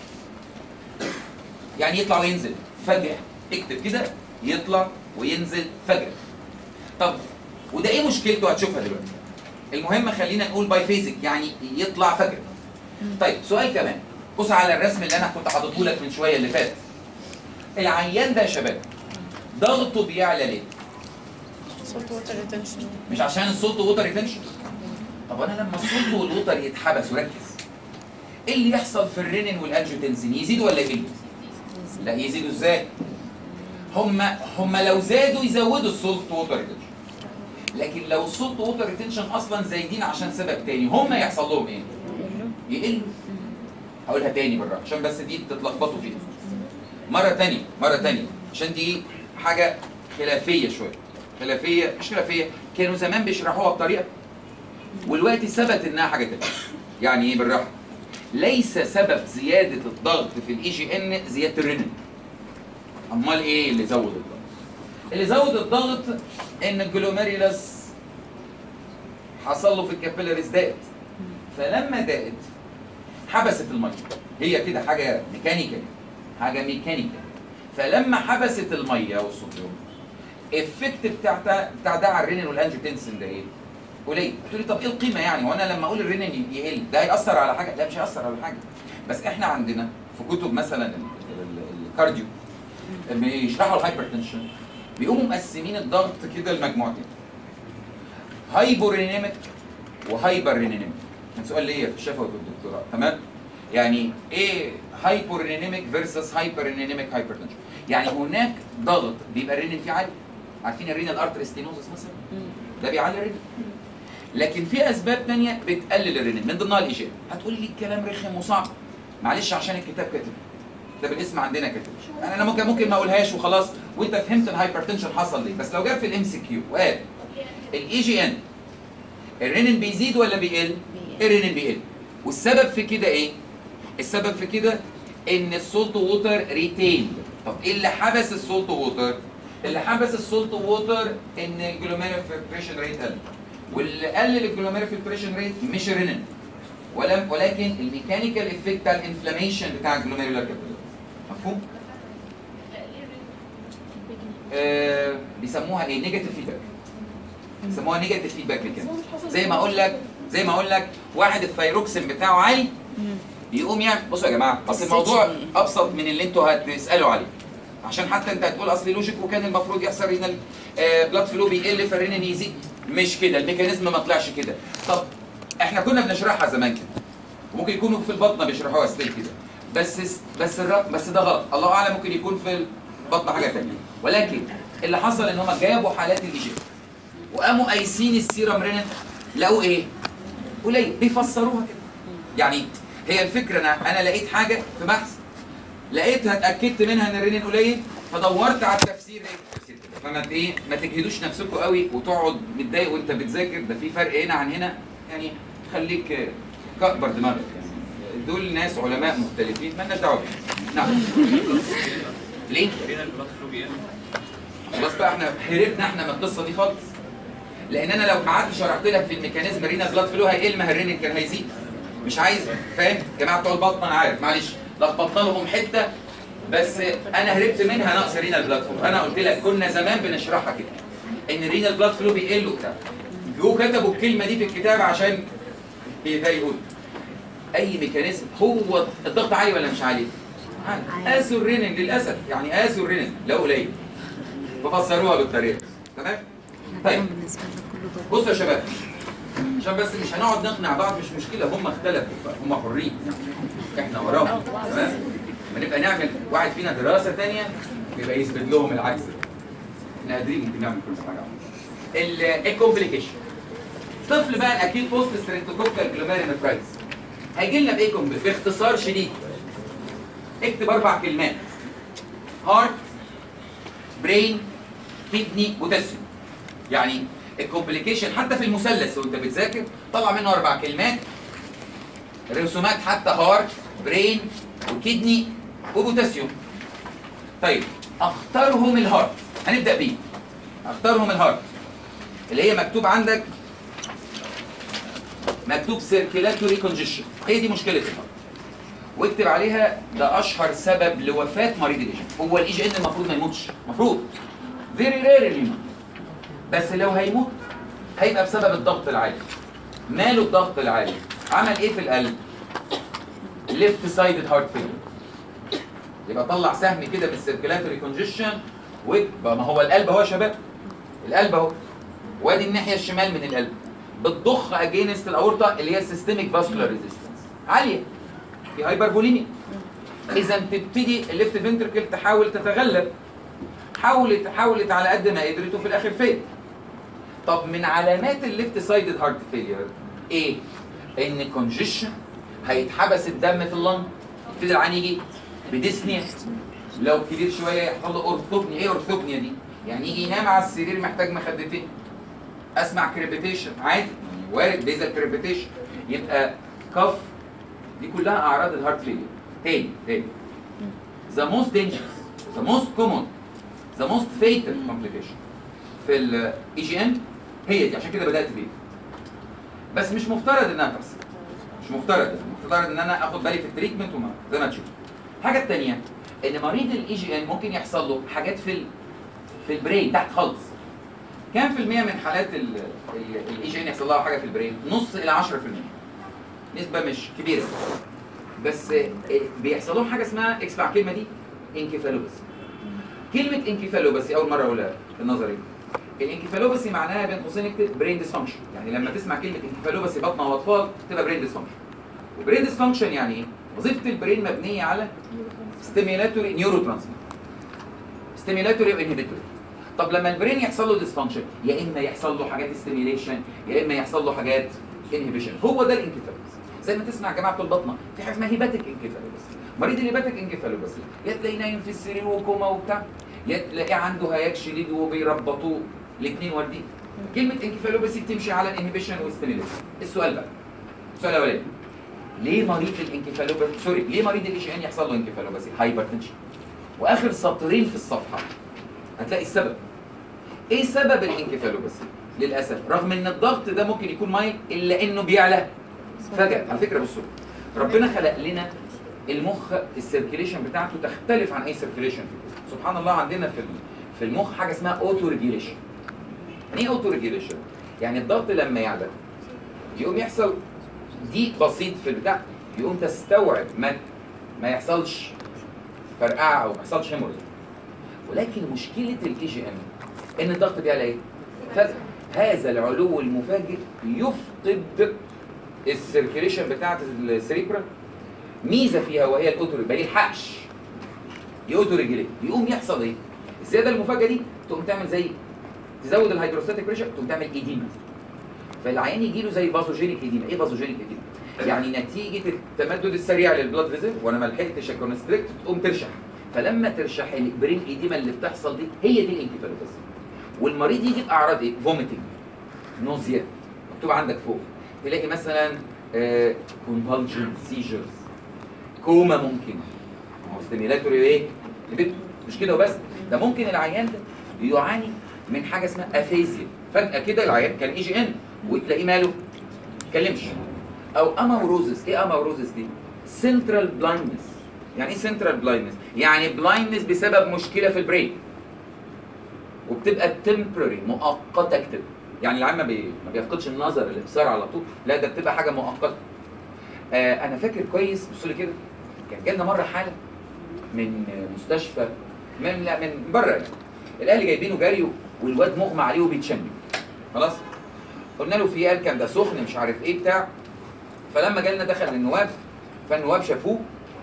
يعني يطلع وينزل فجأة اكتب كده يطلع وينزل فجأة طب وده ايه مشكلته هتشوفها دلوقتي المهم خلينا نقول باي فيزك يعني يطلع فجأة طيب سؤال كمان بص على الرسم اللي انا كنت حاططه لك من شويه اللي فات العيان ده يا شباب ضغطه بيعلى ليه؟ salt water retention مش عشان الصوت ووتر ريتنشن طب انا لما الصوت والوتر يتحبس وركز ايه اللي يحصل في الرينين والانجيوتنسين يزيدوا ولا يقلوا؟ لا يزيدوا ازاي؟ هم هم لو زادوا يزودوا الصوت ووتر ريتنشن لكن لو الصوت ووتر ريتنشن اصلا زايدين عشان سبب تاني هم يحصل لهم ايه؟ يقلوا هقولها تاني بالراحه عشان بس دي تتلخبطوا فيها مره تانية مره تانية عشان دي حاجه خلافيه شويه خلافيه مش خلافيه كانوا زمان بيشرحوها بطريقه والوقت ثبت انها حاجه تانية يعني ايه بالراحه ليس سبب زياده الضغط في الاي جي ان زياده الرنين امال ايه اللي زود الضغط اللي زود الضغط ان الجلوميريلاس حصل له في الكابيلاريز دقت فلما دقت حبست الميه هي كده حاجه ميكانيكال حاجه ميكانيكال فلما حبست الميه والصوديوم الافكت بتاع ده بتاع ده على الرينين والانجيوتنسين ده ايه؟ قليل تقول لي طب ايه القيمه يعني وانا لما اقول الرينين يقل ده هياثر على حاجه؟ لا مش هياثر على حاجه بس احنا عندنا في كتب مثلا ال- ال- الكارديو بيشرحوا الهايبرتنشن بيقوموا مقسمين الضغط كده لمجموعتين هايبورينيميك وهايبرينيميك كان سؤال ليا في الشفوي في الدكتوراه تمام يعني ايه هايبورينيميك فيرسس هايبرينيميك هايبرتنشن يعني هناك ضغط بيبقى الرينين فيه عالي عارفين الرينال ارتري ستينوزس مثلا ده بيعلي الرينين لكن في اسباب تانية بتقلل الرينين من ضمنها الايجاب هتقول لي الكلام رخم وصعب معلش عشان الكتاب كاتب ده بالاسم عندنا كاتب يعني انا ممكن ممكن ما اقولهاش وخلاص وانت فهمت الهايبرتنشن حصل ليه بس لو جاب في الام سي كيو وقال الاي جي ان الرينين بيزيد ولا بيقل؟ الرينين بيقل والسبب في كده ايه؟ السبب في كده ان السولت ووتر ريتيند طب ايه اللي حبس السولت ووتر؟ اللي حبس السولت ووتر ان الجلوميرال فلتريشن ريت قل واللي قلل الجلوميرال فلتريشن ريت مش الرينين ولم ولكن الميكانيكال افكت بتاع الانفلاميشن بتاع الجلوميرولار كابيلاري مفهوم؟ آه بيسموها ايه؟ نيجاتيف فيدباك بيسموها نيجاتيف فيدباك كده زي ما اقول لك زي ما اقول لك واحد الثايروكسين بتاعه عالي يقوم يعمل بصوا يا جماعه اصل الموضوع ابسط من اللي انتوا هتسالوا عليه عشان حتى انت هتقول اصل لوجيك وكان المفروض يحصل رينال آه بلاد فلو بيقل فالرينين يزيد مش كده الميكانيزم ما طلعش كده طب احنا كنا بنشرحها زمان كده وممكن يكونوا في البطنه بيشرحوها ستيل كده بس بس الر- بس ده غلط الله اعلم ممكن يكون في البطنه حاجه ثانيه ولكن اللي حصل ان هم جابوا حالات الايجاب وقاموا قايسين السيرم رينين لقوا ايه؟ قليل بيفسروها كده يعني هي الفكره انا انا لقيت حاجه في بحث لقيتها اتاكدت منها ان الرينين قليل فدورت على التفسير ايه التفسير كده فما ت- ايه ما تجهدوش نفسكم قوي وتقعد متضايق وانت بتذاكر ده في فرق هنا عن هنا يعني خليك آه، كبر دماغك يعني دول ناس علماء مختلفين مالناش دعوه بيهم نعم ليه؟ رينا البلاد فلو بيقل خلاص بقى احنا هربنا احنا من القصه دي خالص لان انا لو قعدت شرحت لك في الميكانيزم رينا بلاد فلو هيقل ما الرينين كان هيزيد مش عايز فاهم جماعه بتوع البطن انا عارف معلش لخبطنا لهم حته بس انا هربت منها نقص رينا بلاد فلو انا قلت لك كنا زمان بنشرحها كده ان رينا بلاد فلو بيقل وبتاع جو كتبوا الكلمه دي في الكتاب عشان ده يقول اي ميكانيزم هو الضغط عالي ولا مش عالي؟ عالي قاسوا الرينين للاسف يعني قاسوا الرينين لا قليل ففسروها بالطريقه تمام؟ طيب بالنسبه لنا كله ضغط بصوا يا شباب عشان بس مش هنقعد نقنع بعض مش مشكله هم اختلفوا هم حرين احنا وراهم تمام لما نبقى نعمل واحد فينا دراسه ثانيه يبقى يثبت لهم العكس احنا قادرين ممكن نعمل كل حاجه الكومبليكيشن طفل بقى اكيد بوست ستريبتوكوكال جلوميري نفرايتس هيجي لنا بايه كومبليك باختصار شديد اكتب اربع كلمات هارت برين كدني بوتاسيوم يعني الكومبليكيشن حتى في المثلث وانت بتذاكر طلع منه اربع كلمات رسومات حتى هارت برين وكدني وبوتاسيوم طيب اختارهم الهارت هنبدا بيه اختارهم الهارت اللي هي مكتوب عندك مكتوب سيركيلاتوري كونجيشن هي دي مشكله الهارت واكتب عليها ده اشهر سبب لوفاه مريض الاي جي هو الاي جي ان المفروض ما يموتش المفروض فيري ريرلي يموت بس لو هيموت هيبقى بسبب الضغط العالي ماله الضغط العالي عمل ايه في القلب ليفت سايدد هارت فيلر يبقى طلع سهم كده من السيركيلاتوري كونجيشن ويبقى ما هو القلب اهو يا شباب القلب اهو وادي الناحيه الشمال من القلب بتضخ اجينست الاورطه اللي هي السيستميك فاسكولار ريزيستنس عاليه في هايبرفوليميا اذا تبتدي الليفت فنتركل تحاول تتغلب حاولت حاولت على قد ما قدرت وفي الاخر فين طب من علامات الليفت سايدد هارت فيلير ايه ان كونجيشن هيتحبس الدم في اللنج يبتدي العين يجي بديسنيا لو كبير شويه يحصل له اورثوبنيا ايه اورثوبنيا دي يعني يجي ينام على السرير محتاج مخدتين اسمع كريبيتيشن عادي يعني وارد بيزل كريبيتيشن يبقى كف دي كلها اعراض الهارت فيلير تاني تاني the most dangerous the most common the most fatal complication في الاي جي ان هي دي عشان كده بدات بيه بس مش مفترض انها تحصل مش مفترض مفترض ان انا اخد بالي في التريتمنت وما زي ما تشوف الحاجه الثانيه ان مريض الاي جي ان ممكن يحصل له حاجات في ال... في البرين تحت خالص كام في المية من حالات الاي جي ان يحصل لها حاجه في البرين؟ نص الى 10% نسبه مش كبيره بس آه، بيحصل لهم حاجه اسمها اسمع الكلمه دي انكفالوباسي كلمه انكفالوباسي اول مره اقولها في النظري الانكفالوباسي معناها بين قوسين اكتب برين ديسفانكشن يعني لما تسمع كلمه انكفالوباسي بطنه واطفال تبقى برين ديسفانكشن وبرين ديسفانكشن يعني ايه؟ وظيفه البرين مبنيه على ستيميلاتوري نيورو ترانسميتر ستيميلاتوري وانهبيتوري طب لما البرين يحصل له ديسفانكشن يا اما يحصل له حاجات ستيميليشن يا اما يحصل له حاجات انهبيشن هو ده الانكفالوباسي زي ما تسمع يا جماعه بتوع البطنه في حاجه اسمها هيباتيك انكفالوباسي مريض الهيباتيك انكفالوباسي يا تلاقيه نايم في السرير وكوما وبتاع يا تلاقيه عنده هياج شديد وبيربطوه الاثنين واردين كلمه انكفالوباسي بتمشي على الانهبيشن والستيميليشن السؤال بقى السؤال الاولاني ليه مريض الانكفالوباسي سوري ليه مريض الاي جي ان يحصل له انكفالوباسي هايبرتنشن واخر سطرين في الصفحه هتلاقي السبب ايه سبب الانكفالوباسي للاسف رغم ان الضغط ده ممكن يكون مايل الا انه بيعلى فجاه على فكره بصوا ربنا خلق لنا المخ السيركيليشن بتاعته تختلف عن اي سيركيليشن في الجسم سبحان الله عندنا في في المخ حاجه اسمها اوتو ريجيليشن يعني ايه اوتو ريجيليشن يعني الضغط لما يعلى يقوم يحصل ضيق بسيط في البتاع يقوم تستوعب ما ما يحصلش فرقعه او ما يحصلش هيموريج ولكن مشكله الاي جي ام ان الضغط بيعلى ايه؟ فجأة هذا العلو المفاجئ يفقد السيركيليشن بتاعت السريبرا ميزه فيها وهي الاوتو ما يلحقش يوتو ريجليت يقوم يحصل ايه؟ الزياده المفاجئه دي تقوم تعمل زي تزود الهيدروستاتيك بريشر تقوم تعمل ايديما فالعيان يجي له زي بازوجينيك ايديما ايه بازوجينيك ايديما؟ يعني نتيجه التمدد السريع للبلاد فيزل وانا ما لحقتش اكونستريكت تقوم ترشح فلما ترشح البرين ايديما اللي بتحصل دي هي دي الانكفالوباسي والمريض يجي باعراض ايه؟ فوميتنج نوزيا مكتوب عندك فوق تلاقي مثلا كونفالجن سيجرز كوما ممكن ما هو ستيميلاتوري ايه؟ لبيته مش كده وبس ده ممكن العيان ده يعاني من حاجه اسمها افيزيا فجاه كده العيان كان اي جي ان وتلاقيه ماله ما يتكلمش او اماوروزس ايه اماوروزس دي؟ سنترال بلايندنس يعني ايه سنترال بلايندنس؟ يعني بلايندنس بسبب مشكله في البرين وبتبقى تمبرري مؤقته كده يعني العيان ما, بي... ما بيفقدش النظر الابصار على طول لا ده بتبقى حاجه مؤقته آه انا فاكر كويس بصوا لي كده كان جالنا مره حاله من مستشفى من لا من بره يعني الاهل جايبينه جري والواد مغمى عليه وبيتشنج خلاص قلنا له في قال كان ده سخن مش عارف ايه بتاع فلما جالنا دخل النواب فالنواب شافوه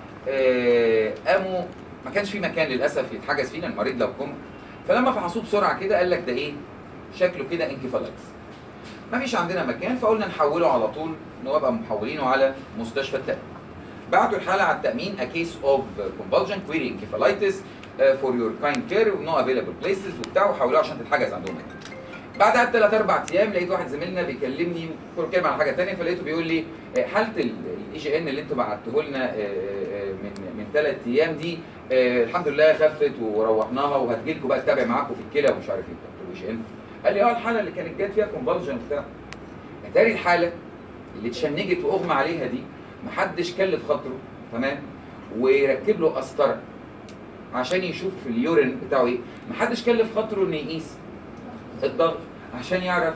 آه قاموا ما كانش في مكان للاسف يتحجز فينا المريض لو كوما فلما فحصوه بسرعه كده قال لك ده ايه شكله كده انكفالايتس ما فيش عندنا مكان فقلنا نحوله على طول نبقى قاموا محولينه على مستشفى التأمين بعتوا الحاله على التامين a case of convulsion query encephalitis uh, for your kind care no available places وبتاع وحولوه عشان تتحجز عندهم هنا. بعدها بثلاث اربع ايام لقيت واحد زميلنا بيكلمني كنت بتكلم عن حاجه ثانيه فلقيته بيقول لي آه، حاله الاي جي ان اللي انتوا بعتوه لنا آه، آه، من من ثلاث ايام دي آه، الحمد لله خفت وروحناها وهتجي لكم بقى تتابع معاكم في الكلى ومش عارف ايه قلت له اي جي ان قال لي اه الحاله اللي كانت جات فيها كونفالجن وبتاع اتاري الحاله اللي اتشنجت واغمى عليها دي محدش كلف خاطره تمام ويركب له قسطره عشان يشوف في اليورين بتاعه ايه محدش كلف خاطره انه يقيس الضغط عشان يعرف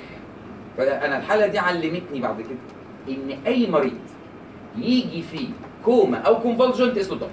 فانا الحاله دي علمتني بعد كده ان اي مريض يجي فيه كوما او كونفولجن تقيس له الضغط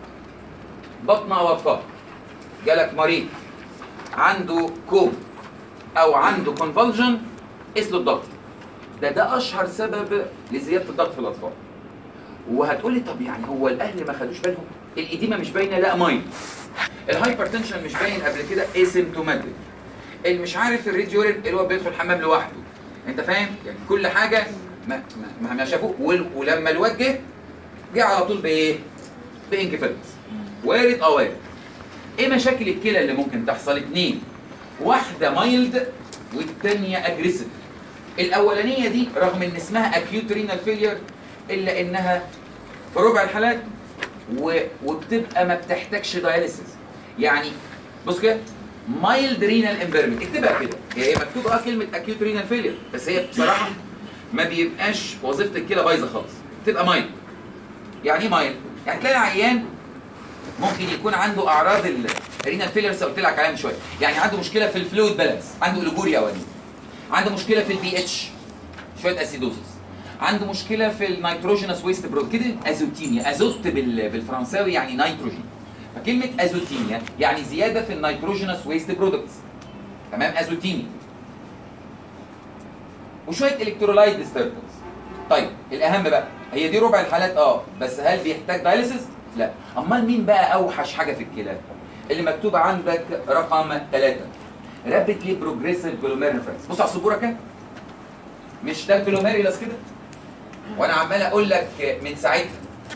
بطن او اطفال جالك مريض عنده كوما او عنده كونفولجن قيس له الضغط ده ده اشهر سبب لزياده الضغط في الاطفال وهتقولي طب يعني هو الاهل ما خدوش بالهم الاديمه مش باينه لا ماين الهايبرتنشن مش باين قبل كده اسيمتوماتيك اللي مش عارف الريديورين اللي هو بيدخل الحمام لوحده انت فاهم يعني كل حاجه ما ما, ما شافوه وال- ولما الواد جه جه على طول بايه بانكفاليتس وارد اه وارد ايه مشاكل الكلى اللي ممكن تحصل اتنين واحده مايلد والتانيه اجريسيف الاولانيه دي رغم ان اسمها اكيوت رينال فيلير الا انها في ربع الحالات و... وبتبقى ما بتحتاجش داياليسيس يعني بص كده مايلد رينال امبيرمنت اكتبها كده هي هي مكتوبه اه كلمه اكيوت رينال فيلير بس هي بصراحه ما بيبقاش وظيفه الكلى بايظه خالص بتبقى مايل يعني ايه مايل؟ يعني تلاقي عيان ممكن يكون عنده اعراض الرينال فيلرز قلت لك عليها من شويه يعني عنده مشكله في الفلويد بالانس عنده اوليجوريا او أنيميا. عنده مشكله في البي اتش شويه اسيدوزس عنده مشكله في النيتروجينوس ويست برود كده ازوتيميا ازوت بال... بالفرنساوي يعني نيتروجين فكلمه ازوتيميا يعني زياده في النيتروجينوس ويست برودكتس تمام ازوتيميا وشويه الكترولايت ديستربنس طيب الاهم بقى هي دي ربع الحالات اه بس هل بيحتاج دايليسيس لا امال مين بقى اوحش حاجه في الكلى اللي مكتوب عندك رقم ثلاثة رابيدلي بروجريسيف جلوميرولوفاكس بص على السبوره كده مش ده جلوميريلاس كده وانا عمال اقول لك من ساعتها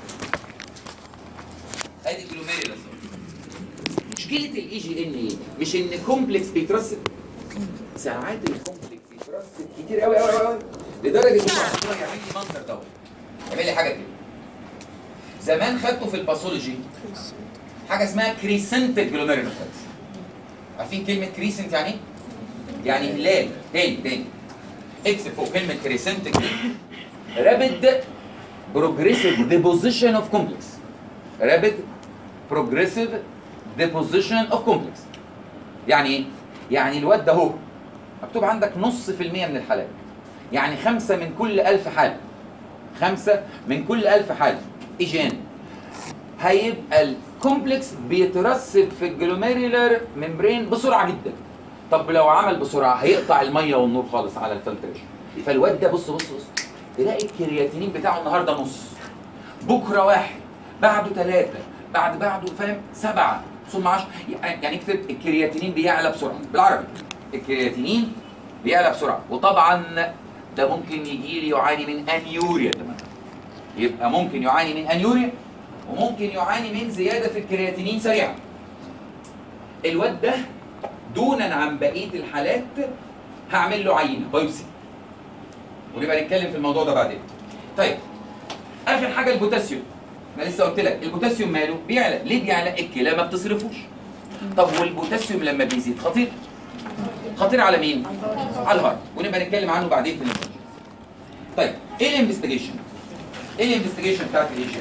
ادي جلوميريلاس مشكله الاي جي ان ايه مش ان كومبلكس بيترسب ساعات الكومبلكس بيترسب كتير قوي قوي قوي لدرجه ان هو يعمل لي منظر دوت يعمل لي حاجه كده زمان خدته في الباثولوجي حاجه اسمها كريسنت جلوميرولوفاكس عارفين كلمه كريسنت يعني ايه؟ يعني هلال تاني تاني اكتب فوق كلمه كريسنت كده رابد بروجريسيف ديبوزيشن اوف كومبلكس رابد بروجريسيف ديبوزيشن اوف كومبلكس يعني ايه؟ يعني الواد ده اهو مكتوب عندك نص في المية من الحالات يعني خمسة من كل ألف حالة خمسة من كل ألف حالة إيجان هيبقى الكومبلكس بيترسب في الجلوميريولار ممبرين بسرعة جدا طب لو عمل بسرعة هيقطع المية والنور خالص على الفلتريشن فالواد ده بص بص بص تلاقي الكرياتينين بتاعه النهارده نص بكره واحد بعده ثلاثة بعد بعده فاهم سبعة ثم 10 يعني اكتب الكرياتينين بيعلى بسرعة بالعربي الكرياتينين بيعلى بسرعة وطبعا ده ممكن يجي لي يعاني من انيوريا تمام يبقى ممكن يعاني من انيوريا وممكن يعاني من زيادة في الكرياتينين سريعا الواد ده دونا عن بقية الحالات هعمل له عينة بايوسي ونبقى نتكلم في الموضوع ده بعدين طيب اخر حاجه البوتاسيوم انا لسه قلت لك البوتاسيوم ماله بيعلى ليه بيعلى الكلى ما بتصرفوش طب والبوتاسيوم لما بيزيد خطير خطير على مين على الهارت ونبقى نتكلم عنه بعدين في الانفستيجيشن طيب ايه الانفستيجيشن ايه الانفستيجيشن بتاعت الايجي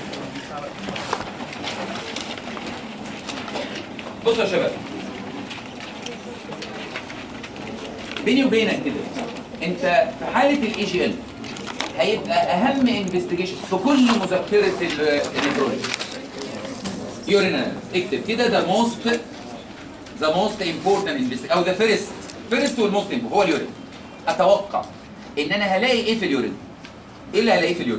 بصوا يا شباب بيني وبينك كده انت في حاله الاي جي ال هيبقى اهم انفستيجيشن في كل مذكره النيفرولوجي يورينال اكتب كده ذا موست ذا موست امبورتنت او ذا فيرست فيرست والموست هو اليورين اتوقع ان انا هلاقي ايه في اليورين ايه اللي هلاقيه في اليورين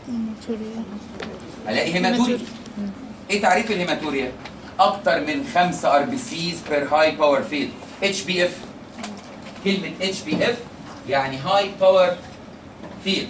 هلاقي هيماتوريا ايه تعريف الهيماتوريا اكتر من 5 ار بي سيز بير هاي باور فيلد اتش بي اف كلمه اتش بي اف يعني هاي باور فيلد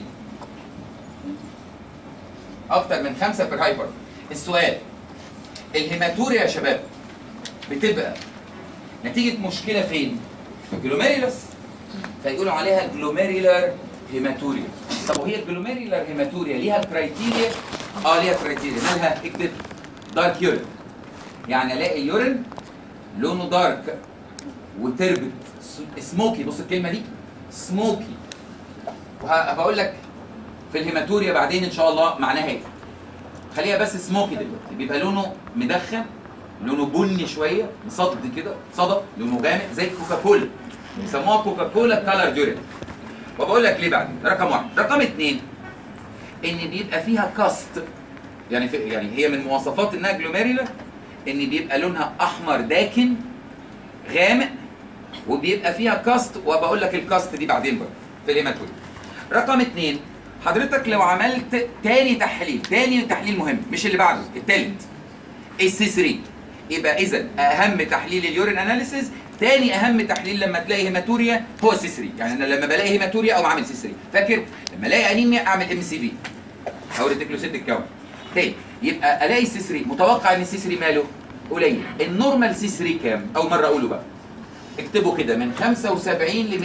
اكتر من 5 بير هاي باور السؤال الهيماتوريا يا شباب بتبقى نتيجه مشكله فين في الجلوميريلاس فيقولوا عليها جلوميريلار هيماتوريا طب وهي الجلوميريلار هيماتوريا ليها كرايتيريا اه ليها كرايتيريا مالها اكتب دارك يورين يعني الاقي اليورين لونه دارك وتربت سموكي بص الكلمه دي سموكي وهبقول لك في الهيماتوريا بعدين ان شاء الله معناها ايه خليها بس سموكي دلوقتي بيبقى لونه مدخن لونه بني شويه مصدي كده صدى لونه غامق زي كوكاكولا بيسموها كوكاكولا كالر يورين وبقول لك ليه بعدين رقم واحد رقم اثنين ان بيبقى فيها كاست يعني في يعني هي من مواصفات انها جلوميريلا ان بيبقى لونها احمر داكن غامق وبيبقى فيها كاست وبقول لك الكاست دي بعدين بقى في الهيماتوريا رقم اثنين حضرتك لو عملت تاني تحليل تاني تحليل مهم مش اللي بعده التالت السي 3 يبقى اذا اهم تحليل اليورين اناليسيز تاني اهم تحليل لما تلاقي هيماتوريا هو السي 3 يعني انا لما بلاقي هيماتوريا اقوم عامل سي 3 فاكر لما الاقي انيميا اعمل ام سي في او ريتيكلوسيت الكون تاني يبقى الاقي السي 3 متوقع ان السي 3 ماله قليل النورمال سي 3 كام اول مره اقوله بقى اكتبوا كده من 75 ل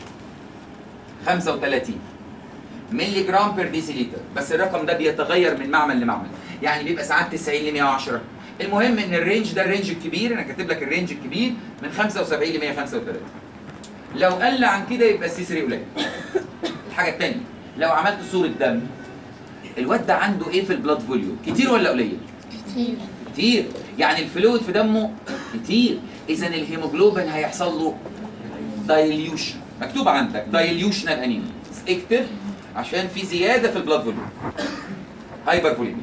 135 مللي جرام بير ديسيليتر بس الرقم ده بيتغير من معمل لمعمل يعني بيبقى ساعات 90 ل 110 المهم ان الرينج ده الرينج الكبير انا كاتب لك الرينج الكبير من 75 ل 135 لو قل عن كده يبقى السي 3 قليل الحاجه الثانيه لو عملت صوره دم الواد ده عنده ايه في البلاد فوليوم كتير ولا قليل كتير كتير يعني الفلويد في دمه كتير اذا الهيموجلوبين هيحصل له دايليوشن مكتوب عندك دايليوشنال انيميا اكتب عشان في زياده في البلاد فوليوم هايبر فوليميا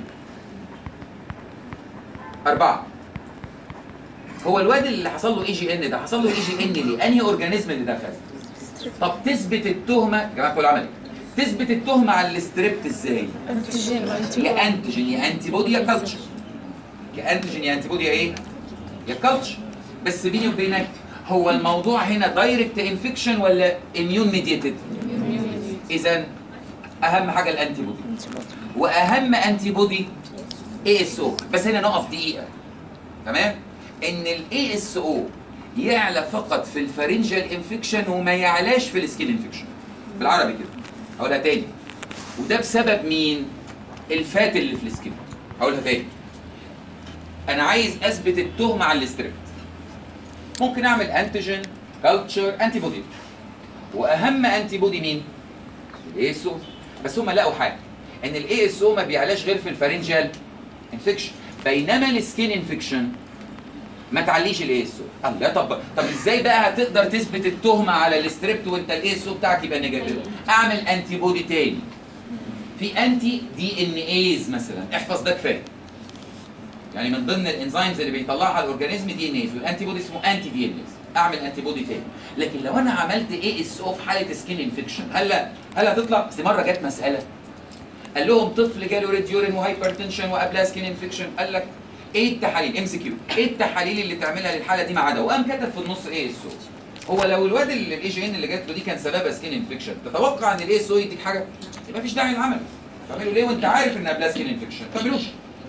أربعة هو الواد اللي حصل له اي جي ان ده حصل له اي جي ان ليه؟ انهي اورجانيزم اللي دخل؟ طب تثبت التهمه يا جماعه كل عمل إيه؟ تثبت التهمه على الاستريبت ازاي؟ انتيجين وانتي يا انتيجين يا انتي بودي يا كلتشر يا انتيجين يا انتي بودي يا ايه؟ يا كلتشر بس بيني وبينك هو الموضوع هنا دايركت انفكشن ولا اميون ميديتد؟ اذا اهم حاجه الانتي بودي واهم انتي بودي اي اس او بس هنا نقف دقيقه تمام ان الاي اس او يعلى فقط في الفارنجال انفكشن وما يعلاش في السكين انفكشن بالعربي كده هقولها تاني وده بسبب مين الفات اللي في السكين هقولها تاني انا عايز اثبت التهمه على الاستريبت ممكن اعمل انتيجين كلتشر انتي بودي واهم انتي بودي مين الاي اس او بس هم لقوا حاجه ان الاي اس او ما بيعلاش غير في الفارنجال انفكشن بينما السكين انفكشن ما تعليش الاي اس او الله طب طب ازاي بقى هتقدر تثبت التهمه على الاستريبت وانت الاي اس او بتاعك يبقى نيجاتيف اعمل انتي بودي تاني في انتي دي ان ايز مثلا احفظ ده كفايه يعني من ضمن الانزيمز اللي بيطلعها الاورجانيزم دي ان ايز والانتي بودي اسمه انتي دي ان ايز اعمل انتي بودي تاني لكن لو انا عملت اي اس او في حاله سكين انفكشن هل هل هتطلع بس مره جت مساله قال لهم طفل جاله ريد يورين وهايبرتنشن وقبلها سكين انفكشن قال لك ايه التحاليل ام سي كيو ايه التحاليل اللي تعملها للحاله دي ما عدا وقام كتب في النص ايه اس او هو لو الواد اللي الاي جي ان اللي جات له دي كان سببها سكين انفكشن تتوقع ان الاي اس او يديك حاجه يبقى مفيش داعي للعمل تعمله ليه وانت عارف ان قبلها سكين انفكشن ما تعملوش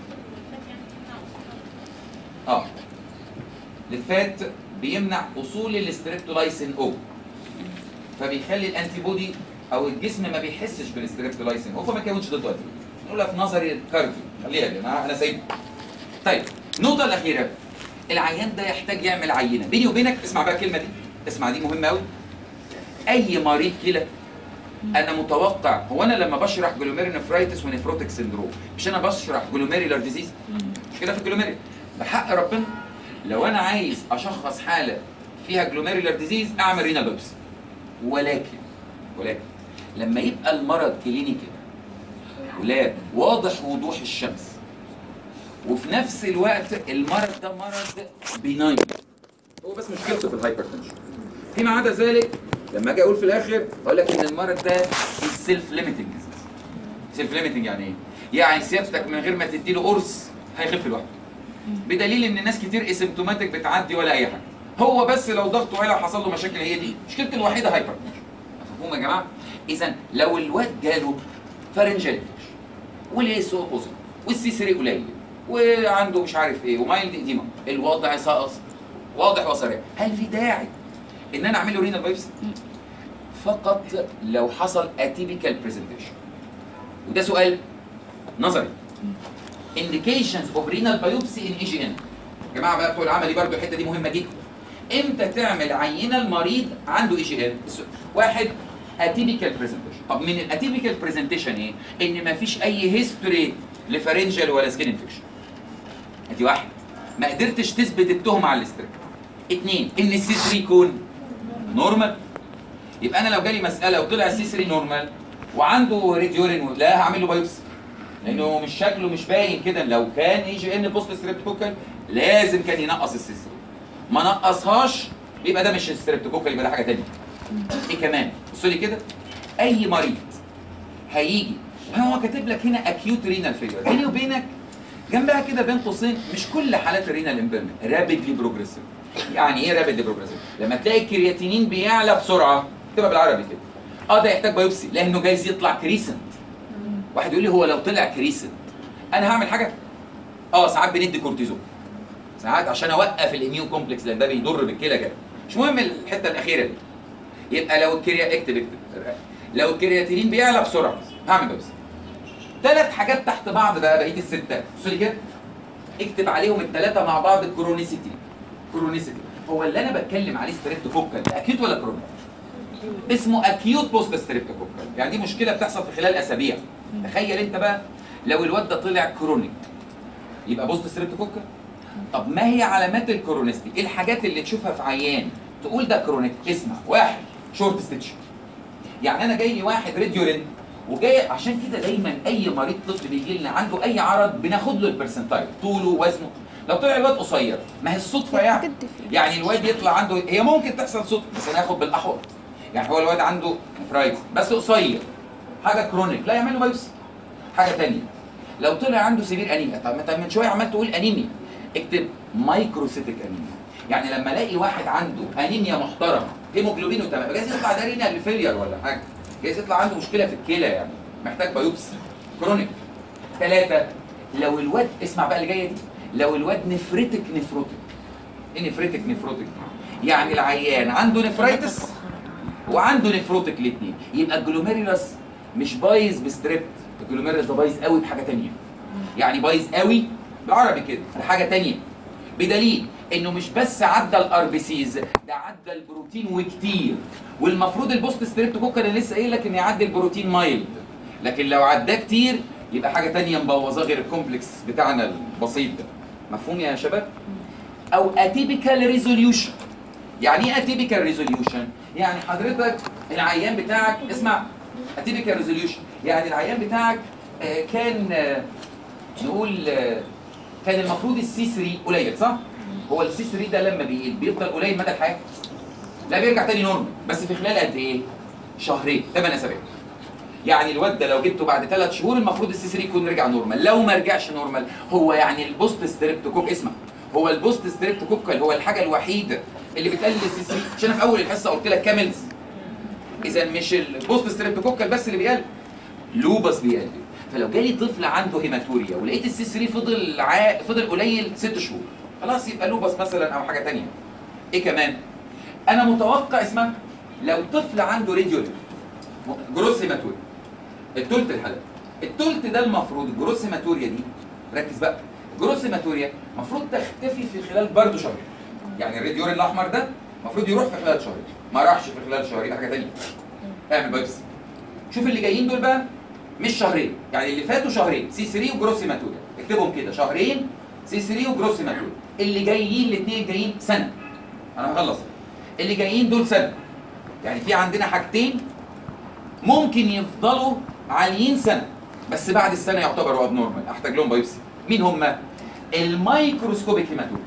اه الفات بيمنع اصول الاستريبتولايسين او فبيخلي الانتي بودي او الجسم ما بيحسش بالاستريبتولايسين او فما يكونش ضده انتي نقولها في نظري الكارديو خليها دي انا انا سايبها طيب النقطه الاخيره العيان ده يحتاج يعمل عينه بيني وبينك اسمع بقى الكلمه دي اسمع دي مهمه قوي اي مريض كلى انا متوقع هو انا لما بشرح جلوميري نفرايتس ونفروتك سندروم مش انا بشرح جلوميريلر ديزيز مش كده في الجلوميري بحق ربنا لو انا عايز اشخص حاله فيها جلوميريلر ديزيز اعمل رينا بيبسي ولكن ولكن لما يبقى المرض كلينيكال ولاب واضح وضوح الشمس وفي نفس الوقت المرض ده مرض بيناين هو بس مشكلته في الهايبرتنشن فيما عدا ذلك لما اجي اقول في الاخر اقول لك ان المرض ده السيلف ليميتنج سيلف ليميتنج يعني ايه؟ يعني سيادتك من غير ما تدي له قرص هيخف لوحده بدليل ان ناس كتير اسيمتوماتيك بتعدي ولا اي حاجه هو بس لو ضغطه عالي وحصل له مشاكل هي دي مشكلته الوحيده هايبرتنشن مفهوم يا جماعه؟ اذا لو الواد جاله فارنجال والاس او بوزيتيف والسي 3 قليل وعنده مش عارف ايه ومايلد ايديما الوضع سقط واضح وصريح هل في داعي ان انا اعمل له رينال بايبسي فقط لو حصل اتيبيكال برزنتيشن وده سؤال نظري indications of renal biopsy in EGN يا جماعه بقى بتوع العملي برضو الحته دي مهمه جدا امتى تعمل عينه المريض عنده اي جي ان واحد اتيبيكال برزنتيشن طب من الاتيبيكال برزنتيشن ايه ان ما فيش اي هيستوري لفارنجال ولا سكين انفكشن ادي واحد ما قدرتش تثبت التهمه على الاستريك اثنين ان السي 3 يكون نورمال يبقى انا لو جالي مساله وطلع السي 3 نورمال وعنده ريديورين لا هعمل له بايوبسي لانه مش شكله مش باين كده لو كان اي جي ان بوست ستريبتوكوكال لازم كان ينقص السي 3 ما نقصهاش يبقى ده مش ستريبتوكوكال يبقى ده حاجه ثانيه ايه كمان بصوا لي كده اي مريض هيجي هو كاتب لك هنا اكيوت رينال فيلر بيني وبينك جنبها كده بين قوسين مش كل حالات الرينال امبيرمنت رابيدلي بروجريسيف يعني ايه رابيدلي بروجريسيف لما تلاقي الكرياتينين بيعلى بسرعه تبقى بالعربي كده اه ده يحتاج بايوبسي لانه جايز يطلع كريسنت واحد يقول لي هو لو طلع كريسنت انا هعمل حاجه اه ساعات بندي كورتيزون ساعات عشان اوقف الاميون كومبلكس لان ده بيضر بالكلى كده مش مهم الحته الاخيره دي يبقى لو الكريا اكتب اكتب لو الكرياتينين بيعلى بسرعه هعمل بايوبسي ثلاث حاجات تحت بعض بقى بقيه السته بصوا لي كده اكتب عليهم الثلاثه مع بعض كرونيسيتي كرونيسيتي هو اللي انا بتكلم عليه ستريبتوكوكال اكيد ولا كرونيك اسمه اكيوت بوست ستريبتوكوكال يعني دي مشكله بتحصل في خلال اسابيع تخيل انت بقى لو الواد ده طلع كرونيك يبقى بوست ستريبتوكوكال طب ما هي علامات الكرونستي ايه الحاجات اللي تشوفها في عيان تقول ده كرونيك اسمع واحد شورت ستيتش يعني انا جاي لي واحد ريديورين وجاي عشان كده دايما اي مريض طفل بيجي لنا عنده اي عرض بناخد له البرسنتايل طوله وزنه لو طلع الواد قصير ما هي الصدفه يعني يعني الواد يطلع عنده هي ممكن تحصل صدفه بس انا هاخد بالاحوط يعني هو الواد عنده نفرايتس بس قصير حاجه كرونيك لا يعمل له بايوسي حاجه ثانيه لو طلع عنده سيفير انيميا طب ما انت من شويه عمال تقول انيميا اكتب مايكروسيتيك انيميا يعني لما الاقي واحد عنده انيميا محترمه هيموجلوبينه تمام جايز يطلع ده رينال فيلير ولا حاجه جايز يطلع عنده مشكله في الكلى يعني محتاج بايوبسي كرونيك ثلاثه لو الواد اسمع بقى اللي جايه دي لو الواد نفرتك نفروتك ايه نفرتك نفروتك يعني العيان عنده نفرايتس وعنده نفروتك الاثنين يبقى الجلوميريولاس مش بايظ بستريبت الجلوميريولاس ده بايظ قوي بحاجه ثانيه يعني بايظ قوي بالعربي كده بحاجه ثانيه بدليل انه مش بس عدى الار بي سيز ده عدى البروتين وكتير والمفروض البوست ستريبتوكوكا اللي لسه قايل لك ان يعدي البروتين مايلد لكن لو عداه كتير يبقى حاجه تانية مبوظاه غير الكومبلكس بتاعنا البسيط ده مفهوم يا شباب او اتيبيكال ريزوليوشن يعني ايه اتيبيكال ريزوليوشن يعني حضرتك العيان بتاعك اسمع اتيبيكال ريزوليوشن يعني العيان بتاعك آه، كان آه، نقول آه، كان المفروض السي 3 قليل صح هو السي 3 ده لما بيقل بيفضل قليل مدى الحياه لا بيرجع تاني نورمال بس في خلال قد ايه شهرين 8 اسابيع يعني الواد ده لو جبته بعد ثلاث شهور المفروض السي 3 يكون رجع نورمال لو ما رجعش نورمال هو يعني البوست ستريبتوكوك اسمع هو البوست ستريبتوكوكال هو الحاجه الوحيده اللي بتقلل السي 3 عشان أنا في اول الحصه قلت لك كاملز اذا مش البوست ستريبتوكوكال بس اللي بيقلل لوبس بيقلل فلو جالي طفل عنده هيماتوريا ولقيت السي 3 فضل عا... فضل قليل ست شهور خلاص يبقى لوبس مثلا او حاجه ثانيه ايه كمان انا متوقع اسمع لو طفل عنده ريديولر جروس هيماتوريا التلت الحلقه التلت ده المفروض الجروس هيماتوريا دي ركز بقى الجروس هيماتوريا المفروض تختفي في خلال برضه شهر يعني الريديور الاحمر ده المفروض يروح في خلال شهر ما راحش في خلال شهر يبقى حاجه ثانيه اعمل بايبسي شوف اللي جايين دول بقى مش شهرين يعني اللي فاتوا شهرين سي 3 وجروس هيماتوريا اكتبهم كده شهرين سي 3 وجروس هيماتوريا اللي جايين الاثنين جايين سنه انا هخلص اللي جايين دول سنه يعني في عندنا حاجتين ممكن يفضلوا عاليين سنه بس بعد السنه يعتبروا اب نورمال احتاج لهم بايبسي مين هم الميكروسكوبيك هيماتوما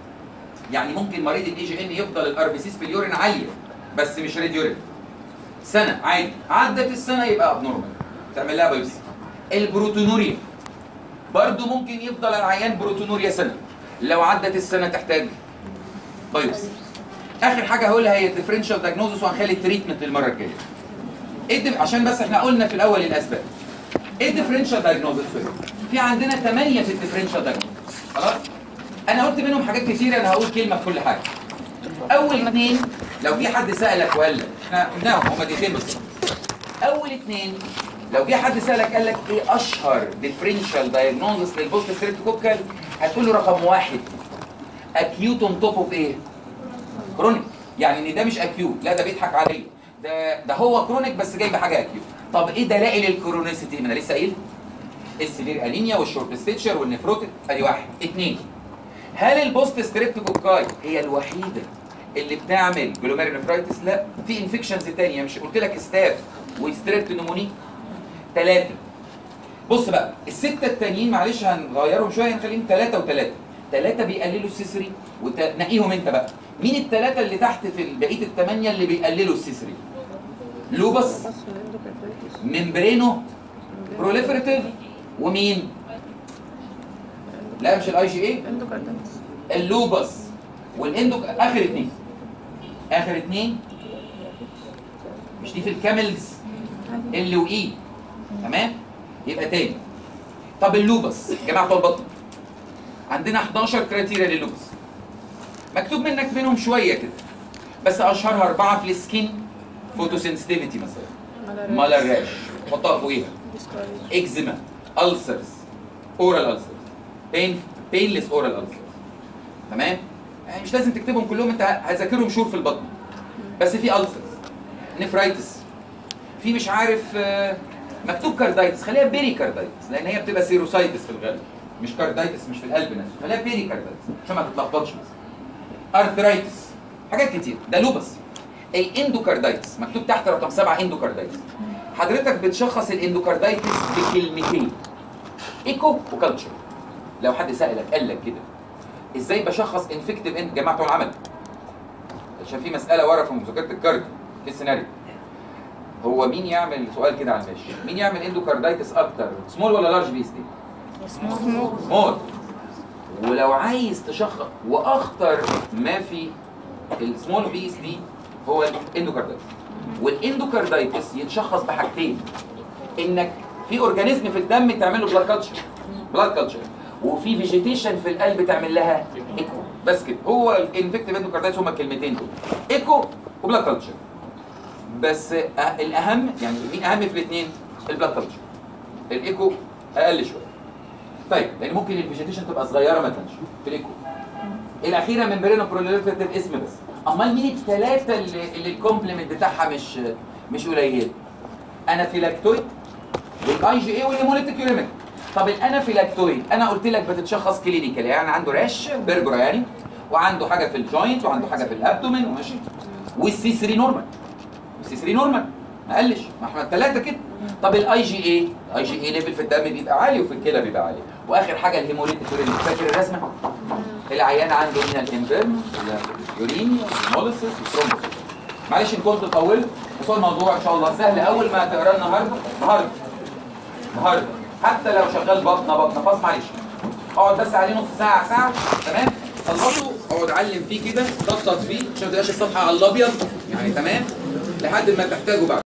يعني ممكن مريض الاي جي ان يفضل الار بي سيس في اليورين عاليه بس مش ريد يورين سنه عادي عدت السنه يبقى اب نورمال تعمل لها بايبسي البروتونوريا برضو ممكن يفضل العيان بروتونوريا سنه لو عدت السنه تحتاج بايبسي اخر حاجه هقولها هي الديفرنشال دايجنوزس وهنخلي التريتمنت للمره الجايه ايه الدف... عشان بس احنا قلنا في الاول الاسباب ايه الديفرنشال دايجنوزس في عندنا 8 في الديفرنشال دايجنوزس خلاص انا قلت منهم حاجات كتيره انا هقول كلمه في كل حاجه اول اثنين لو في حد سالك وقال لك احنا قلناهم هما دقيقتين بس اول اثنين لو جه حد سالك قال لك ايه اشهر ديفرنشال دايجنوزس للبوست ستريبتوكوكال هتقول له رقم واحد اكيوت اون توب اوف ايه؟ كرونيك يعني ان ده مش اكيوت لا ده بيضحك عليا ده ده هو كرونيك بس جاي بحاجه اكيوت طب ايه دلائل الكرونيسيتي ما انا لسه قايل السيفير انيميا والشورت ستيتشر والنفروتيك ادي واحد اثنين هل البوست ستريبتوكوكاي هي الوحيده اللي بتعمل جلوميرونيفرايتس لا في انفكشنز تانية مش قلت لك ستاف وستريبت نموني ثلاثه بص بقى السته التانيين معلش هنغيرهم شويه نخليهم ثلاثه وثلاثه ثلاثه بيقللوا السيسري وتنقيهم انت بقى مين الثلاثه اللي تحت في بقيه الثمانيه اللي بيقللوا السيسري لوبس ممبرينو بروليفريتيف ومين لا مش الاي جي اي اندوكاردنس اللوبس والاندو اخر اثنين اخر اثنين مش دي في الكاملز ال واي تمام يبقى تاني طب اللوبس جماعه بتوع البطن عندنا 11 كريتيريا لللوبس مكتوب منك منهم شويه كده بس اشهرها اربعه في السكين فوتوسنسيتيفيتي مثلا مالر راش حطها فوقيها اكزيما السرز اورال السرز بين بينلس اورال السرز تمام يعني مش لازم تكتبهم كلهم انت هتذاكرهم شهور في البطن بس في السرز نفرايتس في مش عارف آه، مكتوب كاردايتس خليها بيري كاردايتس لان هي بتبقى سيروسايتس في الغالب مش كاردايتس مش في القلب نفسه خليها بيري كاردايتس عشان ما تتلخبطش بس ارثرايتس حاجات كتير ده لوبس الاندوكاردايتس مكتوب تحت رقم سبعه اندوكاردايتس حضرتك بتشخص الاندوكاردايتس بكلمتين ايكو وكالتشر لو حد سالك قال لك كده ازاي بشخص انفكتيف اند جماعه بتوع العمل عشان في مساله ورا في مذاكره الكارد في السيناريو هو مين يعمل سؤال كده على الماشي مين يعمل اندوكاردايتس اكتر سمول ولا لارج بيس دي سمول ولو عايز تشخص واخطر ما في السمول بيس دي هو الاندوكاردايتس والاندوكاردايتس يتشخص بحاجتين انك في اورجانيزم في الدم تعمل له بلاد كلتشر بلاد كلتشر وفي فيجيتيشن في القلب تعمل لها ايكو بس كده هو الانفكتيف اندوكاردايتس هما الكلمتين دول ايكو وبلاد كلتشر بس أه- الاهم يعني مين اهم في الاثنين البلاد كلتشر الايكو اقل شويه طيب لان ممكن الفيجيتيشن تبقى صغيره ما تبانش في الايكو الاخيره من برينو بروليفريتيف اسم بس امال مين الثلاثه اللي, اللي الكومبلمنت بتاعها مش مش قليل انافيلاكتويد والاي جي اي والهيموليتيك يوريميك طب الانافيلاكتويد انا قلت لك بتتشخص كلينيكال يعني عنده راش بربره يعني وعنده حاجه في الجوينت وعنده حاجه في الابدومين وماشي والسي 3 نورمال السي 3 نورمال ما قلش ما احنا الثلاثه كده طب الاي جي اي الاي جي اي ليفل في الدم بيبقى عالي وفي الكلى بيبقى عالي واخر حاجه الهيموليتيك يوريميك فاكر الرسمه العيان عنده هنا الانفيرم يوريني موليسيس وثرومبوسيس معلش ان كنت طولت بس هو الموضوع ان شاء الله سهل اول ما تقراه النهارده النهارده النهارده حتى لو شغال بطنه بطنه خلاص معلش اقعد بس عليه نص ساعه ساعه تمام خلصه اقعد علم فيه كده طبطب فيه عشان ما تبقاش الصفحه على الابيض يعني تمام لحد ما تحتاجه بعد